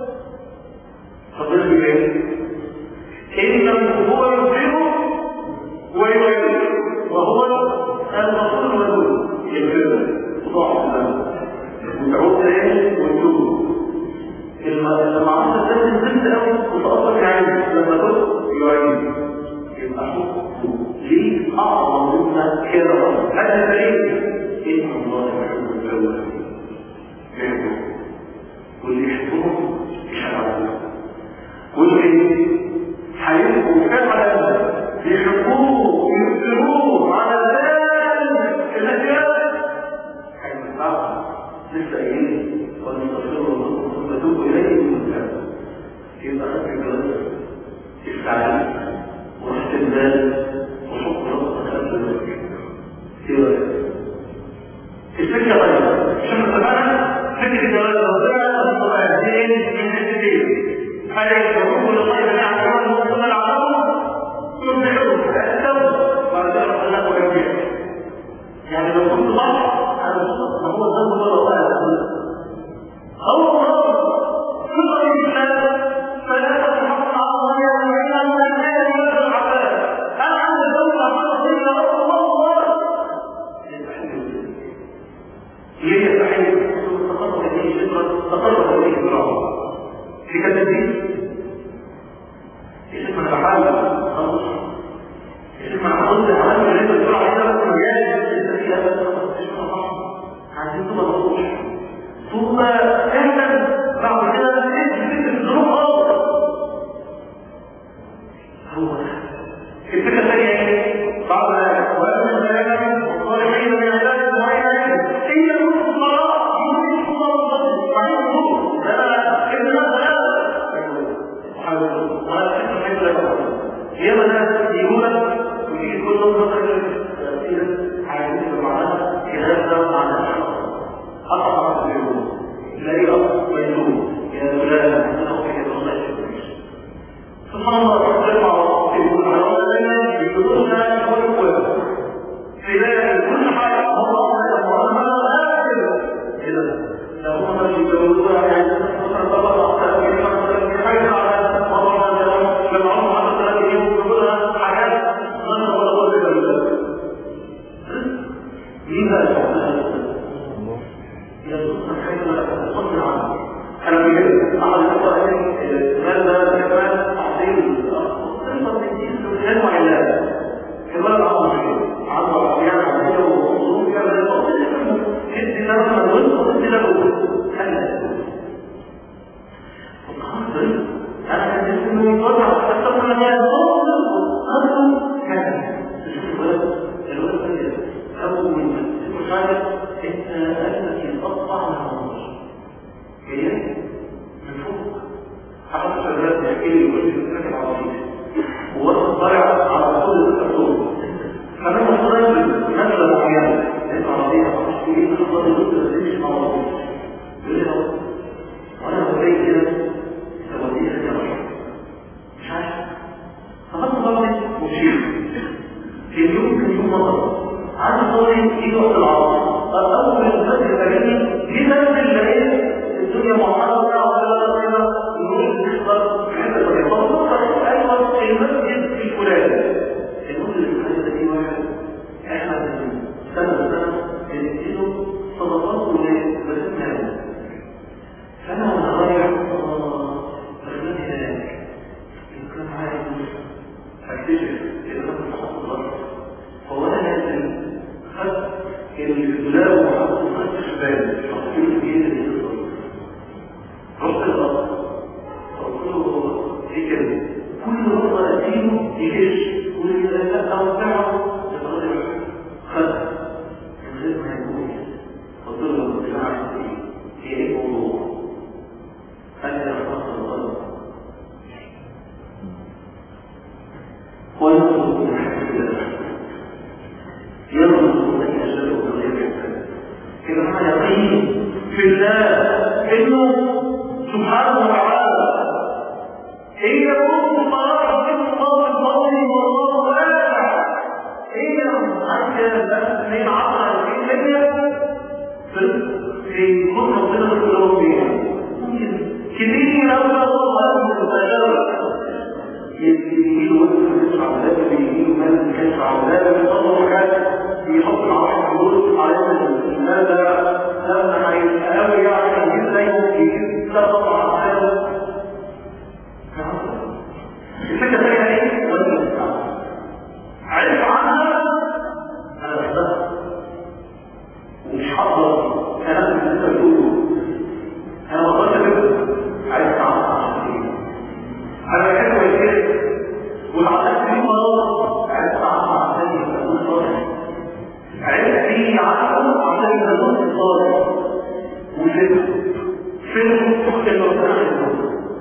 ربنا بيقول ايه انه هو يبصره ويبين وهو البصير والنور يبصر صاحب الله وتعود تاني وتشوف المعرفة لازم تنسى قوي وتأثر في عينك لما تقول يعين يبقى حبه ليه أعظم مما كرم هذا دليل إن الله يحب التوابين يحبه واللي يحبهم يشرعوه واللي هيبقوا فعلا يحبوه ويبصروه على ذلك الأشياء هيبقى لسه قايلين ونستغفر الله ثم نتوب اليه ونتوب يبقى خدت الجواز التعليم واستقبال وحكم ربنا خلف ذلك ايه رايك؟ الفكره طيبه مش احنا اتفقنا فكره الجواز الرابعه الصلاحيين من حتتين هل يشعرون بالطيب اللي يعتبرون مصطلح العالم يصبحون التوبه بعد ذلك خلاق ويبيع يعني لو كنت ضعف انا ما هو الذنب مره واحده أو في طريق الإسلام فلا تتحقق على الله إلا أن الناس ولا العباد أنا عند الدولة على سبيل الله الله ليه يستحيل تقرب إليه فكرة تقرب إليه فكرة في كذا دين اسم الحال خلص اسم الحال الحال اللي انت بتقول عليها بس مجال انت فيها بس عايزين تبقى مصروف ثم احنا بعد كده نجد الظروف افضل هو الفكره الثانيه ايه؟ بعض الايات وان الكلام والصالحين من عباد وعين هي نص الصلاه يمكن الصلاه بعدين نص لا ابن لا ولا الفكره اليوم كان يوم مطر عندي صوري يجي وقت العصر اول الفجر فجاني في منزل لقيت الدنيا معرضه ولا كده النور بيحضر في حته ثانيه فبفكر ايوه المسجد الفلاني المسجد الفلاني ده فيه واحد احنا سنه سنه بنديله صدقات ولبسنا فانا وانا رايح بخليني هناك كان عايز اكتشف ان انا كنت حاطط الارض هو انا نازل خدت اللي في الدولاب وحطيته ما خدتش بالي حطيته في ايدي في الصدر رحت الارض قلت له ايه كده كل مره اديله يجيش كل كده لا اوسعه الراجل خدها من غير ما يقول قلت له مش عارف ايه هي ايه الموضوع قال لي اخلص الغلط ويرزق من حيث لا يرزق من يشاء بغير حساب كده معنى يقين في الله انه سبحانه وتعالى هي كل طرف من الله الفضل والله واسع هي عايزه بس من عشرة في المية في كل ربنا في الأول فيها كبير أوي الله متجرد يجيله وقت كشف عملات بيجيله مال كشف عملات بيطلع حاجات بيحط العشر فلوس على ماذا لما هيبقى قوي يعني يجيب زيه يجيب ثلاث عملات الفكرة الثانية ايه؟ ولا عرف عنها انا بحبها ومش حاضر كلام اللي انت بتقوله انا ما اقدرش اجيبها عايز اتعرف عشان ايه انا بحب الشيء وتعلمت فيه مرض عرفت عنه عشان يكون صالح عرفت فيه عنه عشان يكون صالح وفهم فهم اخت المرتاح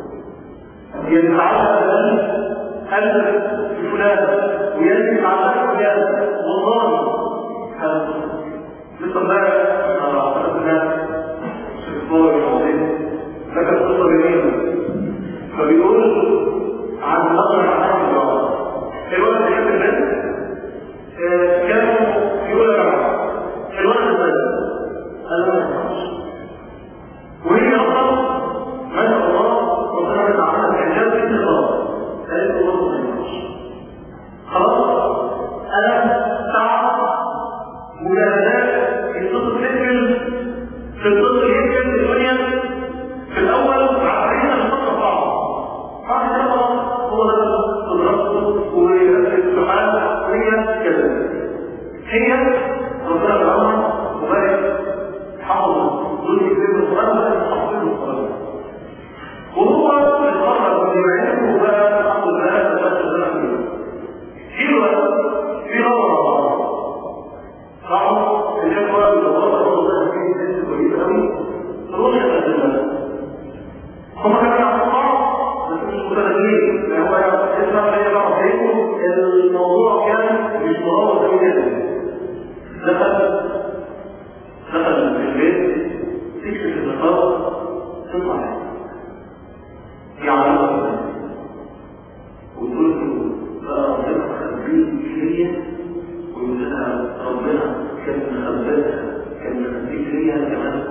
يتعلم قلب فلان ويجب على فلان والله لسه امبارح على عقد الناس الشيطان العظيم ذكر قصه جميله فبيقول عن نظر عن الله الولد اللي كان البنت كانوا يقولوا يا جماعه الولد ازاي؟ قال له ما ينفعش وهي اصلا ما شاء الله ربنا يتعامل كان في الخلاص قالت له برضه ما ينفعش خلاص انا تعب مجاهدات الطفل يمكن في الطفل يمكن الدنيا في الاول عارفين الخطه صعبه بعد كده هو ده قدرته والامتحان هي كده هي ربنا يرحمها وبارك حفظ دول كتير من القران وبارك حفظ القران وهو القرار اللي بعينه بقى الحمد لله ثلاثة سنة فيه في في نظرة صعب الإخوة اللي وصلوا الله فيه ناس كويسة قوي تروح يتقدم هم كانوا يعرفوا بس مش متنازلين لان هو اسمع هي بقى فيكم الموضوع كان مش مغوط قوي كده دخل دخل في البيت تكشف النقاط تطلع يعرفها وتقول له بقى ربنا خبيك ليا ويقول لها ربنا كان مخبئها كان مخبيك ليا كمان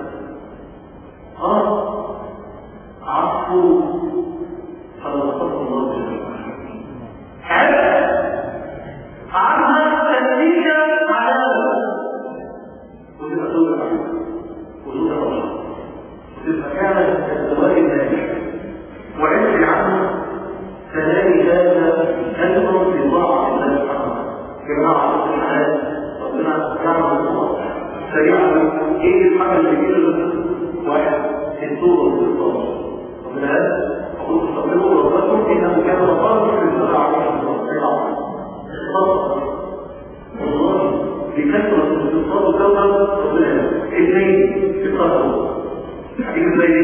اه عفو فلنصف الله جميعا عرف عنها تنتيجة علامة وتبقى زوجة معروفة وزوجة رجل وتبقى كانت الزواج الناجح وعرف عنه فذلك هذا أجر في طاعة الله سبحانه جماعة الحياة ربنا يعمل الله سريعا ايه الحاجة اللي كده واحد الصورة والإصابة ومن هذا أقول استقبلوا ربكم إنه كان غفارا في السبع عليه الصلاة والله بكثرة الاتصال وكثرة ربنا اثنين اتصالوا حديث زي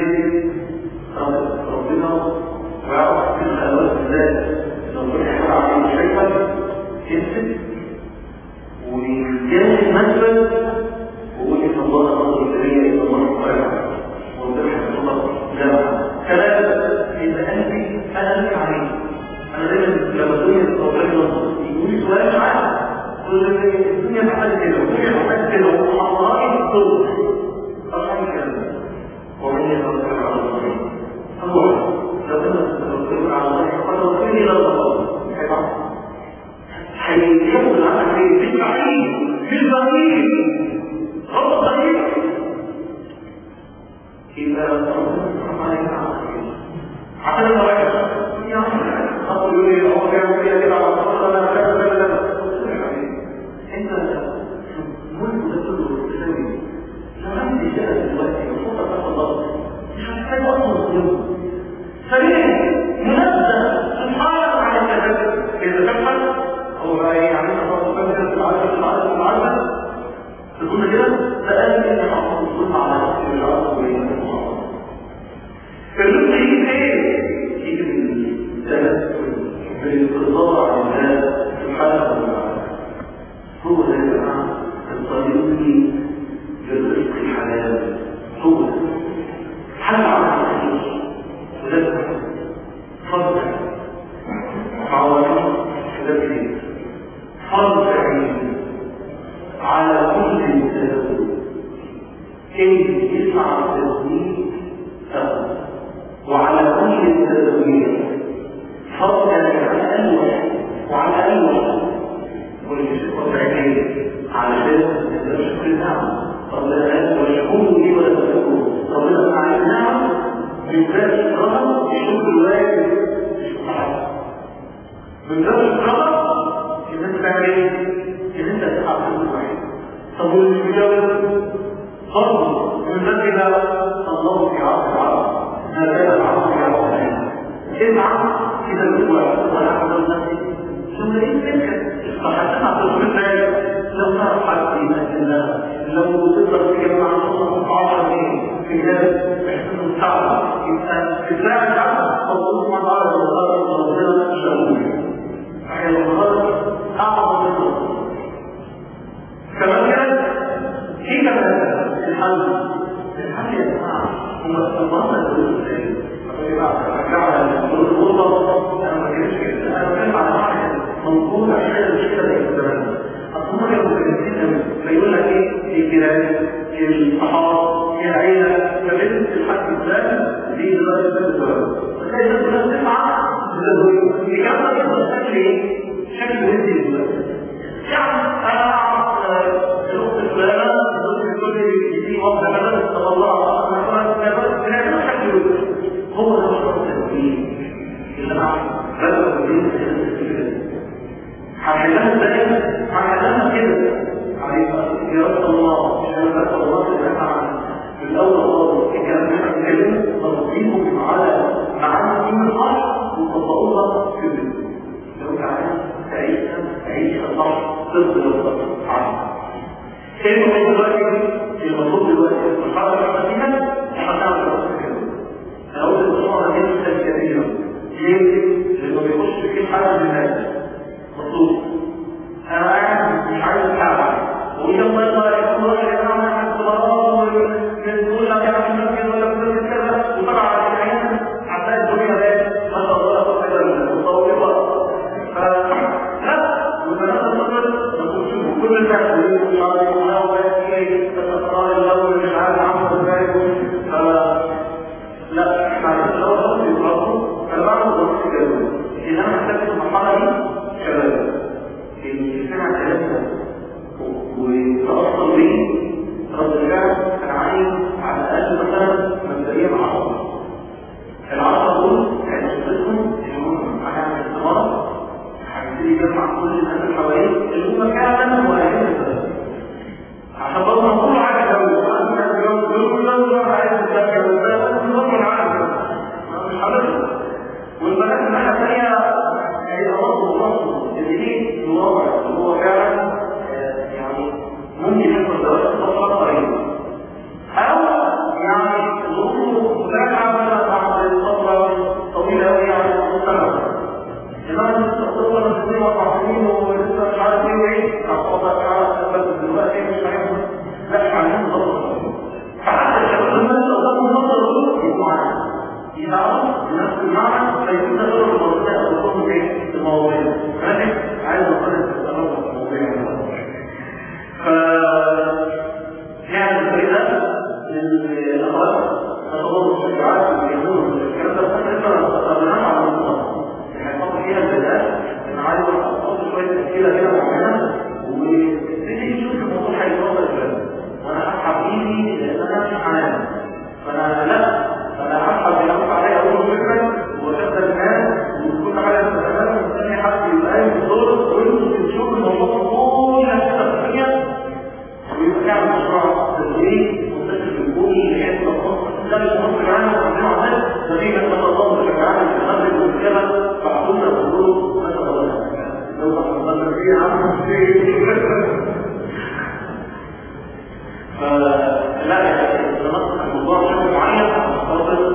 ربنا ويعرف في الخلوات بالذات لو ربنا يحول عليه شيئا يمسك ويجاهد مثلا ويقول ان الله نظر الكريم ان الله خير وذبح الله جامعا ثلاثة إن قلبي أنا لك عليه أنا دايما لما الدنيا تطوري يقول لي سؤال عام الدنيا محتاجه كده والدنيا محتاجه كده وحضارات الصوت طبعا كده ومن يتوكل على الله الله لو كنا نتوكل على الله فقد وكلني الى الله هيكون عنك في البعيد في البعيد غلط ضعيف إذا ربنا عليك عشان الواحد يعني خطر يقول لي هو كان فيها كده على الصلاة لا لا لا لا انت ملك ده كله تسوي لو عندي شغل دلوقتي وخطة تاخد ضغط مش محتاج اصلا ظلم فليه منزه سبحانه عن التدبر اذا كفر هو بقى ايه يعني انت برضه فاكر العالم العالم العالم تقول كده ده قال لي ان حصل الظلم على نفسي بالعالم وبين الرزق يجي ايه؟ يجي من التنزل بالانتظار عن الله سبحانه وتعالى هو ده يا جماعه الطريق للرزق الحلال هو ده حل على الخير وده فضل معوضات كده فرض عين على كل انسان كيف يسعى التوحيد وعلى كل التدوير فرض على الوح وعلى الوح والعين على ذلك شكر النعم قبل ان ويشكروا لي ولا تشكروا ربنا على النعم من باب الشكر يشكر الواجب من باب الشكر ان انت تعمل ايه؟ ان انت تقع في الواحد طب والمجاوب برضه من باب الله في عرض العرض ما بين العرض في عرض اسمع كده الواحد وانا اعمل نفسي ثم ايه الفكره؟ فحسنا في الفكره لو تعرف حد يمثلنا لو تقدر تجمع نصف عشر في هذا احسن الصعب يبقى تساعد على توصل مع بعض الغرض ربنا شغول احيانا الغرض اعظم من الغرض كمان كده في كمان الحل الحل يا جماعه هو المرضى اللي ازاي انا ما كانش كده انا بتكلم على حاجه منظومه حاجه مش كده زي زمان اصل هم كانوا متجسدين فيقول لك ايه الجيران الصحاب العيله فبنت الحاج الثاني دي دلوقتي بنت الولد فتلاقي الناس كلها تسمع الكلام ده بيحصل شكل ايه؟ شكل ودي دلوقتي يعني انا اعرف الاخت فلانه الزوج كل دي واحده كذا صلى الله عليه وسلم كذا شكل ودي هو ده مشروع التوحيد اللي انا بدأ بالدين هنحلها ازاي؟ هنحلها كده عليك يا رب الله مش انا بس الله سبحانه من الاول خالص الكلام اللي احنا بنتكلم تطبيقه على معاني الدين الصح وتطبقوها في البيت لو انت عايز تعيشها تعيشها صح تفضل الصح عنها كيف هو دلوقتي المطلوب دلوقتي المرحله اللي احنا فيها احنا هنعمل دراسه كده انا قلت المشروع ده جدا كبيرا ليه؟ لانه بيخش في حاجه من هذا مطلوب انا قاعد مش عايز اتابع وإذا الله يبارك الله يا جماعه انا حاسس بغرام ونقول لك يا عم ممكن ولا بتقول كذا وطبعا العين هتلاقي الدنيا ده ما شاء الله كده متطوره فلا والبنات الصغر نقول شوفوا كل الناس مش عارف ما هو ايه تتقال الاول مش عارف عامل ازاي لا احنا عايزين لو خلاص يتغطوا انا بعمل ضغط كده ان انا محتاج في المرحله دي شباب اللي سمع كلامنا وتأصل بيه رد الفعل كان عايز على الأقل مثلا مبدئيا 10 العشرة دول كانوا شغلتهم إن هم هيعمل استمارة هيبتدي يجمع كل الناس اللي حواليه اللي هم فعلا مؤهلين للبلد عشان برضه نقول حاجة لو أنا يقول لو عايز تذاكر وده نظام عام مش حضرتك والبنات الناحية الثانية هي برضه برضه اللي دي الواقع اللي هو فعلا يعني ممكن يحصل دراسة فترة قريبة أو يعني ظروفه مراجعة مثلا بعد فترة طويلة أوي يعني نص سنة لماذا تتصور ان اثنين اربع سنين ولسه مش عارف ايه وايه هتوضع تعالى بس دلوقتي مش هيحصل لا احنا عايزين نظبط فحتى الشباب لما يستخدموا النظر دول يبقوا معانا يبقى نفس المعنى فيكون تدرب الوظيفه او يكون ايه المواضيع فاهم عايز اقول لك تدرب المواضيع فلا يعني الموضوع بشكل معين خاطر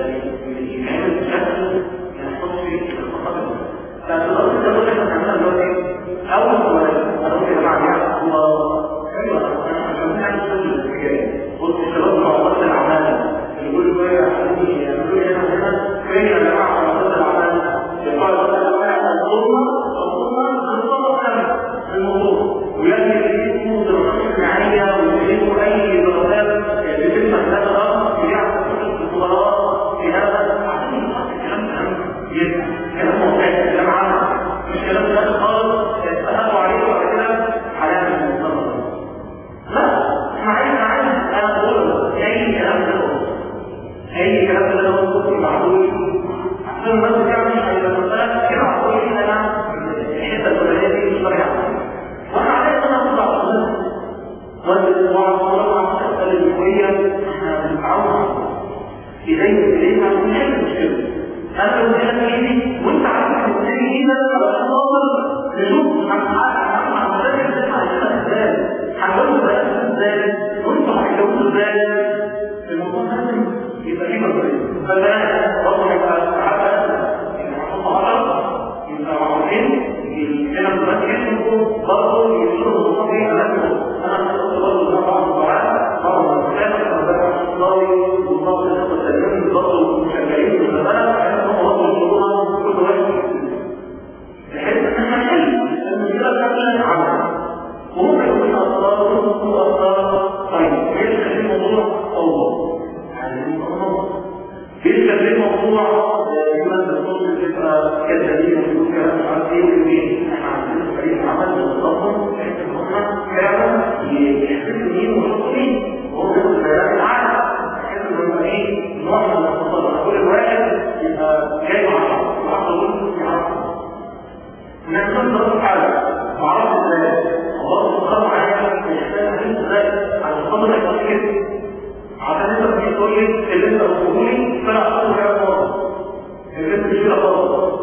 يتعمل بشكل ما يحصلش فيه الخطأ فالدراسة ده اللي احنا بنعملها دلوقتي أول سؤال أنا قلت يا جماعة يعني هو أيوه عشان نعمل شغل الحكاية قلت الشباب مع وسط الأعمال اللي كل شوية عشان يعملوا لي هنا هنا فين يا جماعة مع وسط الأعمال يقال وسط الأعمال الظلمة الظلمة الظلمة كاملة في الموضوع ويجب يجيبوا دراسات اجتماعية ويجيبوا أي دراسات بتفتح هذا الأمر ويعرف الخبراء في هذا عشان يخص الكلام كلام يبقى كلام واقعي كلام عام مش كلام سهل خالص اتفقوا عليه وبعد كده حلال المنظمة لا احنا عايز عايز انا بقول اي كلام ده اي كلام ده لو كنت معقول عشان الناس تعمل هيبقى مثلا كده معقول ان انا الحته الفلانيه دي مش طبيعيه وانا عايز انا اطلع منها والاسبوع طالما تسال الهويه احنا بنتعود اليه اليها مش مشكله انا لو جيت ايدي وانت عارف ان ايدي هنا علشان اوصل لشوف هنحقق مع المدرس ده هنعملها ازاي هنقول له ازاي وانتوا هتجاوبوا ازاي الموضوع لازم يبقى فيه مسؤوليه فده برضه هيبقى ساعات يعني هنحط 10 يبقى معروفين هنا متمكن برضه يشوفوا الموضوع ايه لازم انا قلت برضه ده بعض الدعاء بعض الكتاب وده الصلاوي وبعض الخطه التانيين برضه مشجعين في الزمالة هم برضه يشوفوها كل واحد بحيث ان احنا نحل المشكله بتاعتنا عمل وممكن يكون اثار وممكن اثار طيب ايه اللي يخلي الموضوع الله عايزين نطور ايه اللي يخلي الموضوع يقول انت الصوت بتبقى كذابين ويقول كلام مش عارف ايه وايه احنا عندنا فريق عمل ونظمهم بحيث ان هم فعلا يحسسوا مين ويحطوا مين وهو بياخد البيانات العالم بحيث ان هم ايه نوع من التصرف كل واحد يبقى جاي مع بعض وعارف يقول يعرف نعمل دراسة حالة معرفة ازاي الله سبحانه وتعالى يحتاج انت ازاي عشان خاطر ما يبقاش كده عشان انت بتيجي تقول لي اللي انت بتقوله لي فانا هقول كلام خالص اللي انت مش كده خالص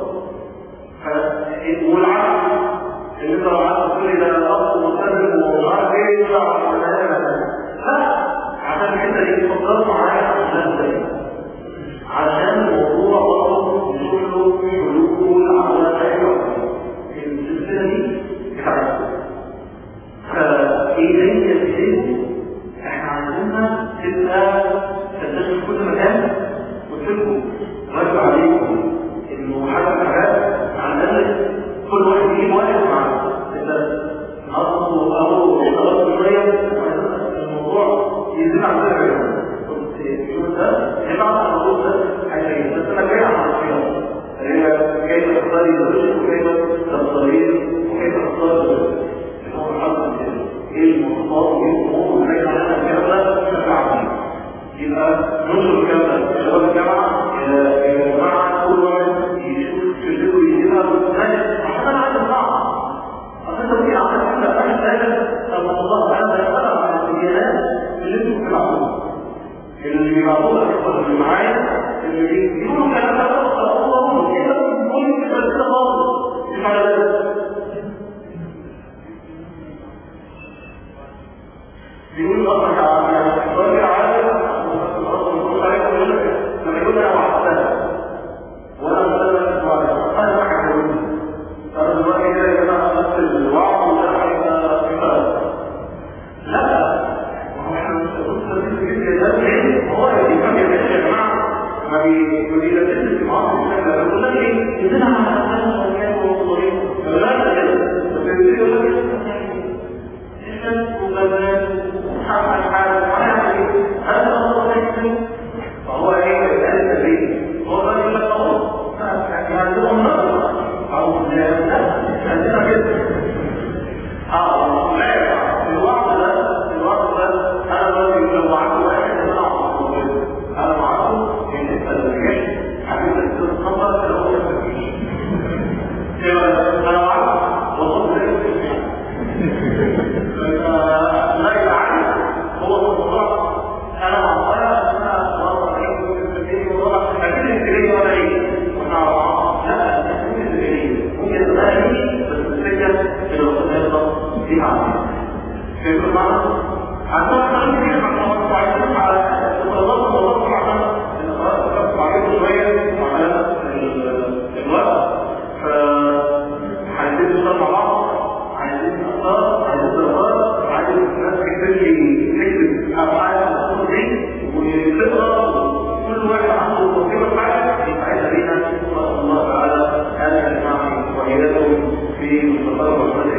والعكس اللي انت لو قعدت تقول لي ده الاصل مستند ومش عارف ايه يطلع لا عشان الحته دي فكرت معايا عشان ازاي عشان الموضوع برضه نشوف له حلول على حلوه السلسله دي بتاعتنا فايه هي السلسله احنا عايزينها تبقى تنتشر في كل مكان وتسيبكم رد عليكم انه حاجه حاجات على الاقل كل واحد يجيب واحد مع اصله او خلاص شويه الموضوع يزيد عن ذلك عايزين نشتغل مع بعض عايزين اثار عايزين دراسات عايز ناس تكتب لي تكتب افعال المخطوطين وتقرا كل واحد عنده تصميم حاجه يساعدنا بينا نسال الله تعالى ان يجمعني واياكم في مستقبل